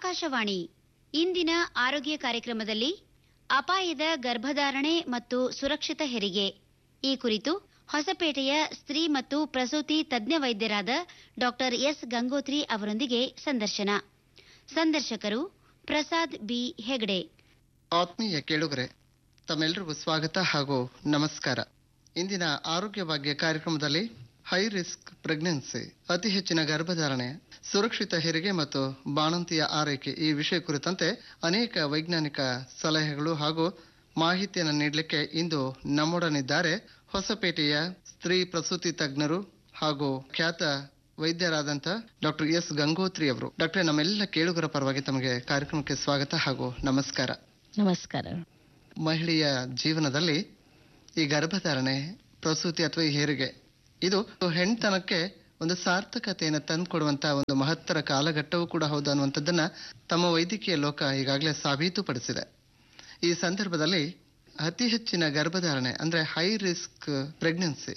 ಆಕಾಶವಾಣಿ ಇಂದಿನ ಆರೋಗ್ಯ ಕಾರ್ಯಕ್ರಮದಲ್ಲಿ ಅಪಾಯದ ಗರ್ಭಧಾರಣೆ ಮತ್ತು ಸುರಕ್ಷಿತ ಹೆರಿಗೆ ಈ ಕುರಿತು ಹೊಸಪೇಟೆಯ ಸ್ತ್ರೀ ಮತ್ತು ಪ್ರಸೂತಿ ತಜ್ಞ ವೈದ್ಯರಾದ ಡಾಕ್ಟರ್ ಎಸ್ ಗಂಗೋತ್ರಿ ಅವರೊಂದಿಗೆ ಸಂದರ್ಶನ ಸಂದರ್ಶಕರು ಪ್ರಸಾದ್ ಬಿ ಹೆಗಡೆ ಆತ್ಮೀಯ ಕೇಳುಗರೆ ತಮ್ಮೆಲ್ಲರಿಗೂ ಸ್ವಾಗತ ಹಾಗೂ ನಮಸ್ಕಾರ ಇಂದಿನ ಆರೋಗ್ಯ ಭಾಗ್ಯ ಕಾರ್ಯಕ್ರಮದಲ್ಲಿ ಹೈ ರಿಸ್ಕ್ ಪ್ರೆಗ್ನೆನ್ಸಿ ಅತಿ ಹೆಚ್ಚಿನ ಗರ್ಭಧಾರಣೆ ಸುರಕ್ಷಿತ ಹೆರಿಗೆ ಮತ್ತು ಬಾಣಂತಿಯ ಆರೈಕೆ ಈ ವಿಷಯ ಕುರಿತಂತೆ ಅನೇಕ ವೈಜ್ಞಾನಿಕ ಸಲಹೆಗಳು ಹಾಗೂ ಮಾಹಿತಿಯನ್ನು ನೀಡಲಿಕ್ಕೆ ಇಂದು ನಮ್ಮೊಡನಿದ್ದಾರೆ ಹೊಸಪೇಟೆಯ ಸ್ತ್ರೀ ಪ್ರಸೂತಿ ತಜ್ಞರು ಹಾಗೂ ಖ್ಯಾತ ವೈದ್ಯರಾದಂಥ ಡಾಕ್ಟರ್ ಎಸ್ ಗಂಗೋತ್ರಿ ಅವರು ಡಾಕ್ಟರ್ ನಮ್ಮೆಲ್ಲ ಕೇಳುಗರ ಪರವಾಗಿ ತಮಗೆ ಕಾರ್ಯಕ್ರಮಕ್ಕೆ ಸ್ವಾಗತ ಹಾಗೂ ನಮಸ್ಕಾರ ನಮಸ್ಕಾರ ಮಹಿಳೆಯ ಜೀವನದಲ್ಲಿ ಈ ಗರ್ಭಧಾರಣೆ ಪ್ರಸೂತಿ ಅಥವಾ ಈ ಹೆರಿಗೆ ಇದು ಹೆಣ್ತನಕ್ಕೆ ಒಂದು ಸಾರ್ಥಕತೆಯನ್ನು ತಂದುಕೊಡುವಂತ ಒಂದು ಮಹತ್ತರ ಕಾಲಘಟ್ಟವೂ ಕೂಡ ಹೌದು ಅನ್ನುವಂಥದ್ದನ್ನ ತಮ್ಮ ವೈದ್ಯಕೀಯ ಲೋಕ ಈಗಾಗಲೇ ಸಾಬೀತುಪಡಿಸಿದೆ ಈ ಸಂದರ್ಭದಲ್ಲಿ ಅತಿ ಹೆಚ್ಚಿನ ಗರ್ಭಧಾರಣೆ ಅಂದ್ರೆ ಹೈ ರಿಸ್ಕ್ ಪ್ರೆಗ್ನೆನ್ಸಿ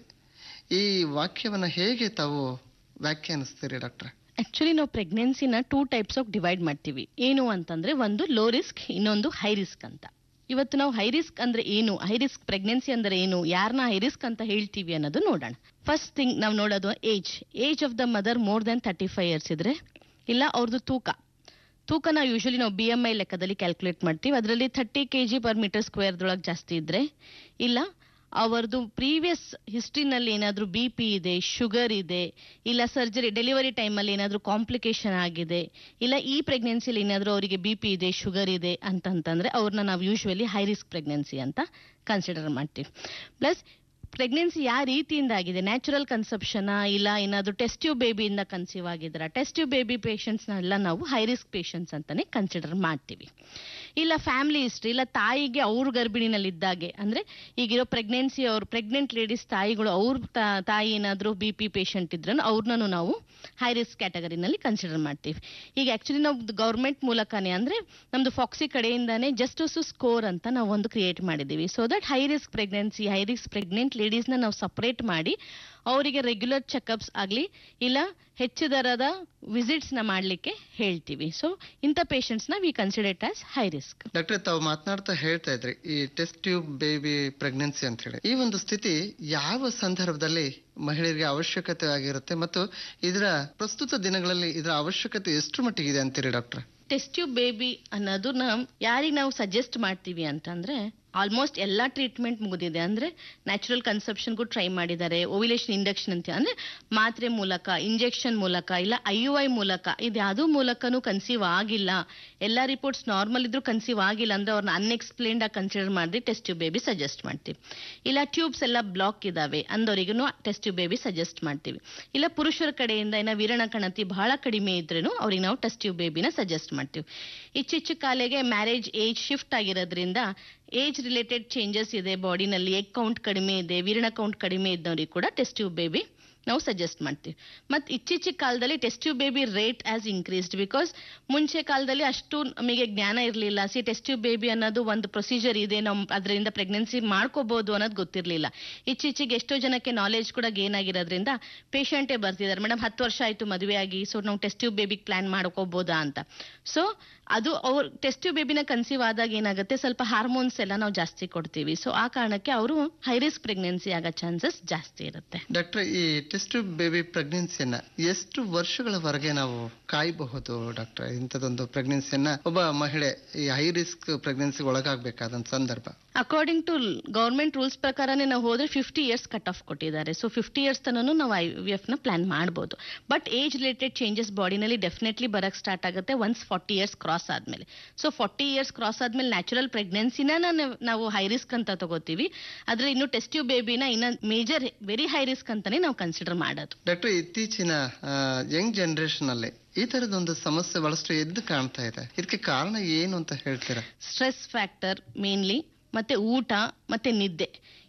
ಈ ವಾಕ್ಯವನ್ನ ಹೇಗೆ ತಾವು ವ್ಯಾಖ್ಯಾನಿಸ್ತೀರಿ ಡಾಕ್ಟ್ರೆ ಆಕ್ಚುಲಿ ನಾವು ಪ್ರೆಗ್ನೆನ್ಸಿನ ಟೂ ಟೈಪ್ಸ್ ಆಫ್ ಡಿವೈಡ್ ಮಾಡ್ತೀವಿ ಏನು ಅಂತಂದ್ರೆ ಒಂದು ಲೋ ರಿಸ್ಕ್ ಇನ್ನೊಂದು ಹೈ ರಿಸ್ಕ್ ಅಂತ ಇವತ್ತು ನಾವು ಹೈ ರಿಸ್ಕ್ ಅಂದ್ರೆ ಏನು ಹೈ ರಿಸ್ಕ್ ಪ್ರೆಗ್ನೆನ್ಸಿ ಅಂದ್ರೆ ಏನು ಯಾರನ್ನ ಹೈ ರಿಸ್ಕ್ ಅಂತ ಹೇಳ್ತೀವಿ ಅನ್ನೋದು ನೋಡೋಣ ಫಸ್ಟ್ ಥಿಂಗ್ ನಾವು ನೋಡೋದು age age of the mother more than thirty five years ಇದ್ರೆ ಇಲ್ಲ ಅವ್ರದ್ದು ತೂಕ ತೂಕ ನಾವು ಯೂಶಲಿ ನಾವು ಬಿ ಎಮ್ ಐ ಲೆಕ್ಕದಲ್ಲಿ ಕ್ಯಾಲ್ಕುಲೇಟ್ ಮಾಡ್ತೀವಿ ಅದರಲ್ಲಿ thirty K G per metre ಸ್ಕ್ವೇರ್ದೊಳಗೆ ಜಾಸ್ತಿ ಇದ್ರೆ ಇಲ್ಲ ಅವರದು ಪ್ರೀವಿಯಸ್ ಹಿಸ್ಟ್ರಿನಲ್ಲಿ ಏನಾದರೂ ಬಿ ಪಿ ಇದೆ ಶುಗರ್ ಇದೆ ಇಲ್ಲ ಸರ್ಜರಿ ಡೆಲಿವರಿ ಟೈಮಲ್ಲಿ ಏನಾದರೂ ಕಾಂಪ್ಲಿಕೇಶನ್ ಆಗಿದೆ ಇಲ್ಲ ಈ ಪ್ರೆಗ್ನೆನ್ಸಿಲಿ ಏನಾದರೂ ಅವರಿಗೆ ಬಿ ಪಿ ಇದೆ ಶುಗರ್ ಇದೆ ಅಂತಂತಂದ್ರೆ ಅವ್ರನ್ನ ನಾವು ಯೂಶ್ವಲಿ ಹೈ ರಿಸ್ಕ್ ಪ್ರೆಗ್ನೆನ್ಸಿ ಅಂತ ಕನ್ಸಿಡರ್ ಮಾಡ್ತೀವಿ ಪ್ಲಸ್ ಪ್ರೆಗ್ನೆನ್ಸಿ ಯಾವ ರೀತಿಯಿಂದ ಆಗಿದೆ ನ್ಯಾಚುರಲ್ ಕನ್ಸೆಪ್ಷನ್ ಇಲ್ಲ ಏನಾದರೂ ಟೆಸ್ಟ್ ಟ್ಯೂಬ್ ಬೇಬಿಯಿಂದ ಕನ್ಸೀವ್ ಆಗಿದ್ರ ಟೆಸ್ಟ್ ಟ್ಯೂಬ್ ಬೇಬಿ ಪೇಷಂಟ್ಸ್ನೆಲ್ಲ ನಾವು ಹೈ ರಿಸ್ಕ್ ಪೇಷಂಟ್ಸ್ ಅಂತಾನೆ ಕನ್ಸಿಡರ್ ಮಾಡ್ತೀವಿ ಇಲ್ಲ ಫ್ಯಾಮಿಲಿ ಹಿಸ್ಟ್ರಿ ಇಲ್ಲ ತಾಯಿಗೆ ಅವ್ರ ಗರ್ಭಿಣಿನಲ್ಲಿದ್ದಾಗೆ ಅಂದ್ರೆ ಈಗಿರೋ ಪ್ರೆಗ್ನೆನ್ಸಿ ಅವ್ರ ಪ್ರೆಗ್ನೆಂಟ್ ಲೇಡೀಸ್ ತಾಯಿಗಳು ಅವ್ರ ತಾ- ತಾಯಿ ಏನಾದರೂ ಬಿ ಪಿ ಪೇಷಂಟ್ ಇದ್ರೂ ಅವ್ರನ್ನೂ ನಾವು ಹೈ ರಿಸ್ಕ್ ಕ್ಯಾಟಗರಿನಲ್ಲಿ ಕನ್ಸಿಡರ್ ಮಾಡ್ತೀವಿ ಈಗ ಆಕ್ಚುಲಿ ನಾವು ಗೌರ್ಮೆಂಟ್ ಮೂಲಕನೇ ಅಂದ್ರೆ ನಮ್ದು ಫಾಕ್ಸಿ ಕಡೆಯಿಂದಾನೇ ಜಸ್ಟಿಸ್ ಸ್ಕೋರ್ ಅಂತ ನಾವು ಒಂದು ಕ್ರಿಯೇಟ್ ಮಾಡಿದ್ದೀವಿ so that high risk pregnancy high risk pregnant ಲೇಡೀಸ್ನ ನಾವು ಸಪರೇಟ್ ಮಾಡಿ ಅವರಿಗೆ ರೆಗ್ಯುಲರ್ ಚೆಕಪ್ಸ್ ಆಗಲಿ ಇಲ್ಲ ಹೆಚ್ಚು ದರದ ವಿಸಿಟ್ಸ್ನ ಮಾಡಲಿಕ್ಕೆ ಹೇಳ್ತೀವಿ ಸೊ ಇಂಥ ಪೇಷಂಟ್ಸ್ನ we considered as high risk ಡಾಕ್ಟ್ರೆ ತಾವು ಮಾತನಾಡ್ತಾ ಹೇಳ್ತಾ ಇದ್ರಿ ಈ ಟೆಸ್ಟ್ ಟ್ಯೂಬ್ ಬೇಬಿ ಪ್ರೆಗ್ನೆನ್ಸಿ ಅಂತ ಹೇಳಿ ಈ ಒಂದು ಸ್ಥಿತಿ ಯಾವ ಸಂದರ್ಭದಲ್ಲಿ ಮಹಿಳೆಯರಿಗೆ ಅವಶ್ಯಕತೆ ಆಗಿರುತ್ತೆ ಮತ್ತು ಇದರ ಪ್ರಸ್ತುತ ದಿನಗಳಲ್ಲಿ ಇದರ ಅವಶ್ಯಕತೆ ಎಷ್ಟು ಮಟ್ಟಿಗಿದೆ ಅಂತೀರಿ ಡಾಕ್ಟ್ರೆ ಟೆಸ್ಟ್ ಟ್ಯೂಬ್ ಬೇಬಿ ಅನ್ನೋದನ್ನ ಯಾರಿಗೆ ನಾವು ಸಜೆಸ್ಟ್ ಮಾಡ್ತೀವಿ ಅಂತಂದ್ರೆ ಆಲ್ಮೋಸ್ಟ್ ಎಲ್ಲಾ ಟ್ರೀಟ್ಮೆಂಟ್ ಮುಗಿದಿದೆ ಅಂದ್ರೆ ನ್ಯಾಚುರಲ್ ಕನ್ಸೆಪ್ಷನ್ಗೂ ಟ್ರೈ ಮಾಡಿದ್ದಾರೆ ಓವಿಲೇಷನ್ ಇಂಡಕ್ಷನ್ ಅಂತ ಅಂದ್ರೆ ಮಾತ್ರೆ ಮೂಲಕ ಇಂಜೆಕ್ಷನ್ ಮೂಲಕ ಇಲ್ಲ ಐ ಯು ಐ ಮೂಲಕ ಇದ್ಯಾವುದೂ ಮೂಲಕನೂ ಕನ್ಸೀವ್ ಆಗಿಲ್ಲ ಎಲ್ಲಾ ರಿಪೋರ್ಟ್ಸ್ ನಾರ್ಮಲ್ ಇದ್ರೂ ಕನ್ಸೀವ್ ಆಗಿಲ್ಲ ಅಂದ್ರೆ ಅವ್ರನ್ನ ಅನ್ಎಕ್ಸ್ಪ್ಲೇನ್ಡ್ ಆಗಿ ಕನ್ಸಿಡರ್ ಮಾಡಿ ಟೆಸ್ಟ್ ಟ್ಯೂಬ್ ಬೇಬಿ ಸಜೆಸ್ಟ್ ಮಾಡ್ತೀವಿ ಇಲ್ಲ ಟ್ಯೂಬ್ಸ್ ಎಲ್ಲ ಬ್ಲಾಕ್ ಇದಾವೆ ಅಂದವರಿಗೂ ಟೆಸ್ಟ್ ಟ್ಯೂಬ್ ಬೇಬಿ ಸಜೆಸ್ಟ್ ಮಾಡ್ತೀವಿ ಇಲ್ಲ ಪುರುಷರ ಕಡೆಯಿಂದ ಏನೋ ವೀರಣ ಕಣತಿ ಬಹಳ ಕಡಿಮೆ ಇದ್ರೂ ಅವ್ರಿಗೆ ನಾವು ಟೆಸ್ಟ್ ಟ್ಯೂಬ್ ಬೇಬಿನ ಸಜೆಸ್ಟ್ ಮಾಡ್ತೀವಿ ಇಚ್ಚಿಚ್ಚು ಕಾಲೆಗೆ ಮ್ಯಾರೇಜ್ ಏಜ್ ಶಿಫ್ಟ್ ಆಗಿರೋದ್ರಿಂದ ಏಜ್ ರಿಲೇಟೆಡ್ ಚೇಂಜಸ್ ಇದೆ ಬಾಡಿನಲ್ಲಿ ಎಗ್ ಕೌಂಟ್ ಕಡಿಮೆ ಇದೆ ವೀರ್ಣ ಕೌಂಟ್ ಕಡಿಮೆ ಇದ್ದವ್ರಿಗೆ ಕೂಡ ಟೆಸ್ಟ್ ಟ್ಯೂಬ್ ಬೇಬಿ ನಾವು ಸಜೆಸ್ಟ್ ಮಾಡ್ತೀವಿ ಮತ್ತು ಇತ್ತೀಚಿನ ಕಾಲದಲ್ಲಿ test tube baby rate as increased because ಮುಂಚೆ ಕಾಲದಲ್ಲಿ ಅಷ್ಟು ನಮಗೆ ಜ್ಞಾನ ಇರಲಿಲ್ಲ ಸಿ ಟೆಸ್ಟ್ ಟ್ಯೂಬ್ ಬೇಬಿ ಅನ್ನೋದು ಒಂದು ಪ್ರೊಸೀಜರ್ ಇದೆ ನಾವು ಅದರಿಂದ ಪ್ರೆಗ್ನೆನ್ಸಿ ಮಾಡ್ಕೋಬಹುದು ಅನ್ನೋದು ಗೊತ್ತಿರಲಿಲ್ಲ ಇತ್ತೀಚೆಗೆ ಎಷ್ಟೋ ಜನಕ್ಕೆ ನಾಲೆಜ್ ಕೂಡ ಗೇನ್ ಆಗಿರೋದ್ರಿಂದ ಪೇಷಂಟೇ ಬರ್ತಿದ್ದಾರೆ ಮೇಡಮ್ ಹತ್ತು ವರ್ಷ ಆಯ್ತು ಮದುವೆ ಆಗಿ ಸೊ ನಾವು ಟೆಸ್ಟ್ ಟ್ಯೂಬ್ ಬೇಬಿಗೆ ಪ್ಲಾನ್ ಮಾಡ್ಕೋಬೋದಾ ಅಂತ ಸೊ ಅದು ಅವ್ರ ಟೆಸ್ಟ್ ಟ್ಯೂಬ್ ಬೇಬಿನ ಕನ್ಸೀವ್ ಆದಾಗ ಏನಾಗುತ್ತೆ ಸ್ವಲ್ಪ ಹಾರ್ಮೋನ್ಸ್ ಎಲ್ಲ ನಾವು ಜಾಸ್ತಿ ಕೊಡ್ತೀವಿ ಸೊ ಆ ಕಾರಣಕ್ಕೆ ಅವರು ಹೈ ರಿಸ್ಕ್ ಪ್ರೆಗ್ನೆನ್ಸಿ ಆಗೋ ಚಾನ್ಸಸ್ ಜಾಸ್ತಿ ಇರುತ್ತೆ ಡಾಕ್ಟ್ರೆ ಈ ಟೆಸ್ಟ್ ಟ್ಯೂಬ್ ಬೇಬಿ ಪ್ರೆಗ್ನೆನ್ಸಿಯನ್ನ ಎಷ್ಟು ವರ್ಷಗಳವರೆಗೆ ನಾವು ಕಾಯಬಹುದು ಡಾಕ್ಟ್ರೆ ಇಂಥದೊಂದು ಪ್ರೆಗ್ನೆನ್ಸಿಯನ್ನ ಒಬ್ಬ ಮಹಿಳೆ ಈ ಹೈ ರಿಸ್ಕ್ ಪ್ರೆಗ್ನೆನ್ಸಿ ಒಳಗಾಗಬೇಕಾದಂತ ಸಂದರ್ಭ ಅಕಾರ್ಡಿಂಗ್ ಟು ಗೌರ್ಮೆಂಟ್ ರೂಲ್ಸ್ ಪ್ರಕಾರನೇ ನಾವು ಹೋದ್ರೆ ಫಿಫ್ಟಿ ಇಯರ್ಸ್ ಕಟ್ ಆಫ್ ಕೊಟ್ಟಿದ್ದಾರೆ ಸೊ ಫಿಫ್ಟಿ ಇಯರ್ಸ್ ತನೂ ನಾವು ಐ ವಿ ಎಫ್ ನ ಪ್ಲಾನ್ ಮಾಡ್ಬೋದು ಬಟ್ ಏಜ್ ರಿಲೇಟೆಡ್ ಚೇಂಜಸ್ ಬಾಡಿನಲ್ಲಿ ಡೆಫಿನೆಟ್ಲಿ ಬರಕ್ ಸ್ಟಾರ್ಟ್ ಆಗುತ್ತೆ ಒನ್ಸ್ ಫಾರ್ಟಿ ಇಯರ್ಸ್ ಕ್ರಾಸ್ ಆದ್ಮೇಲೆ ಸೊ ಫಾರ್ಟಿ ಇಯರ್ಸ್ ಕ್ರಾಸ್ ಆದ್ಮೇಲೆ ನ್ಯಾಚುರಲ್ ಪ್ರೆಗ್ನೆನ್ಸಿನ ನಾವು ಹೈ ರಿಸ್ಕ್ ಅಂತ ತಗೋತೀವಿ ಆದ್ರೆ ಇನ್ನು ಟೆಸ್ಟ್ ಟ್ಯೂಬ್ ಬೇಬಿನ ಇನ್ನ ಮೇಜರ್ ವೆರಿ ಹೈ ರಿಸ್ಕ್ ಅಂತಾನೆ ನಾವು ಕನ್ಸಿಡರ್ ಮಾಡೋದು ಡಾಕ್ಟರ್ ಇತ್ತೀಚಿನ ಯಂಗ್ ಜನರೇಷನ್ ಅಲ್ಲಿ ಈ ತರದೊಂದು ಸಮಸ್ಯೆ ಬಹಳಷ್ಟು ಎದ್ದು ಕಾಣ್ತಾ ಇದೆ ಇದಕ್ಕೆ ಕಾರಣ ಏನು ಅಂತ ಹೇಳ್ತೀರಾ ಸ್ಟ್ರೆಸ್ ಫ್ಯಾಕ್ಟರ್ ಮೇನ್ಲಿ ಮತ್ತೆ ಊಟ ಮತ್ತೆ ನಿದ್ದೆ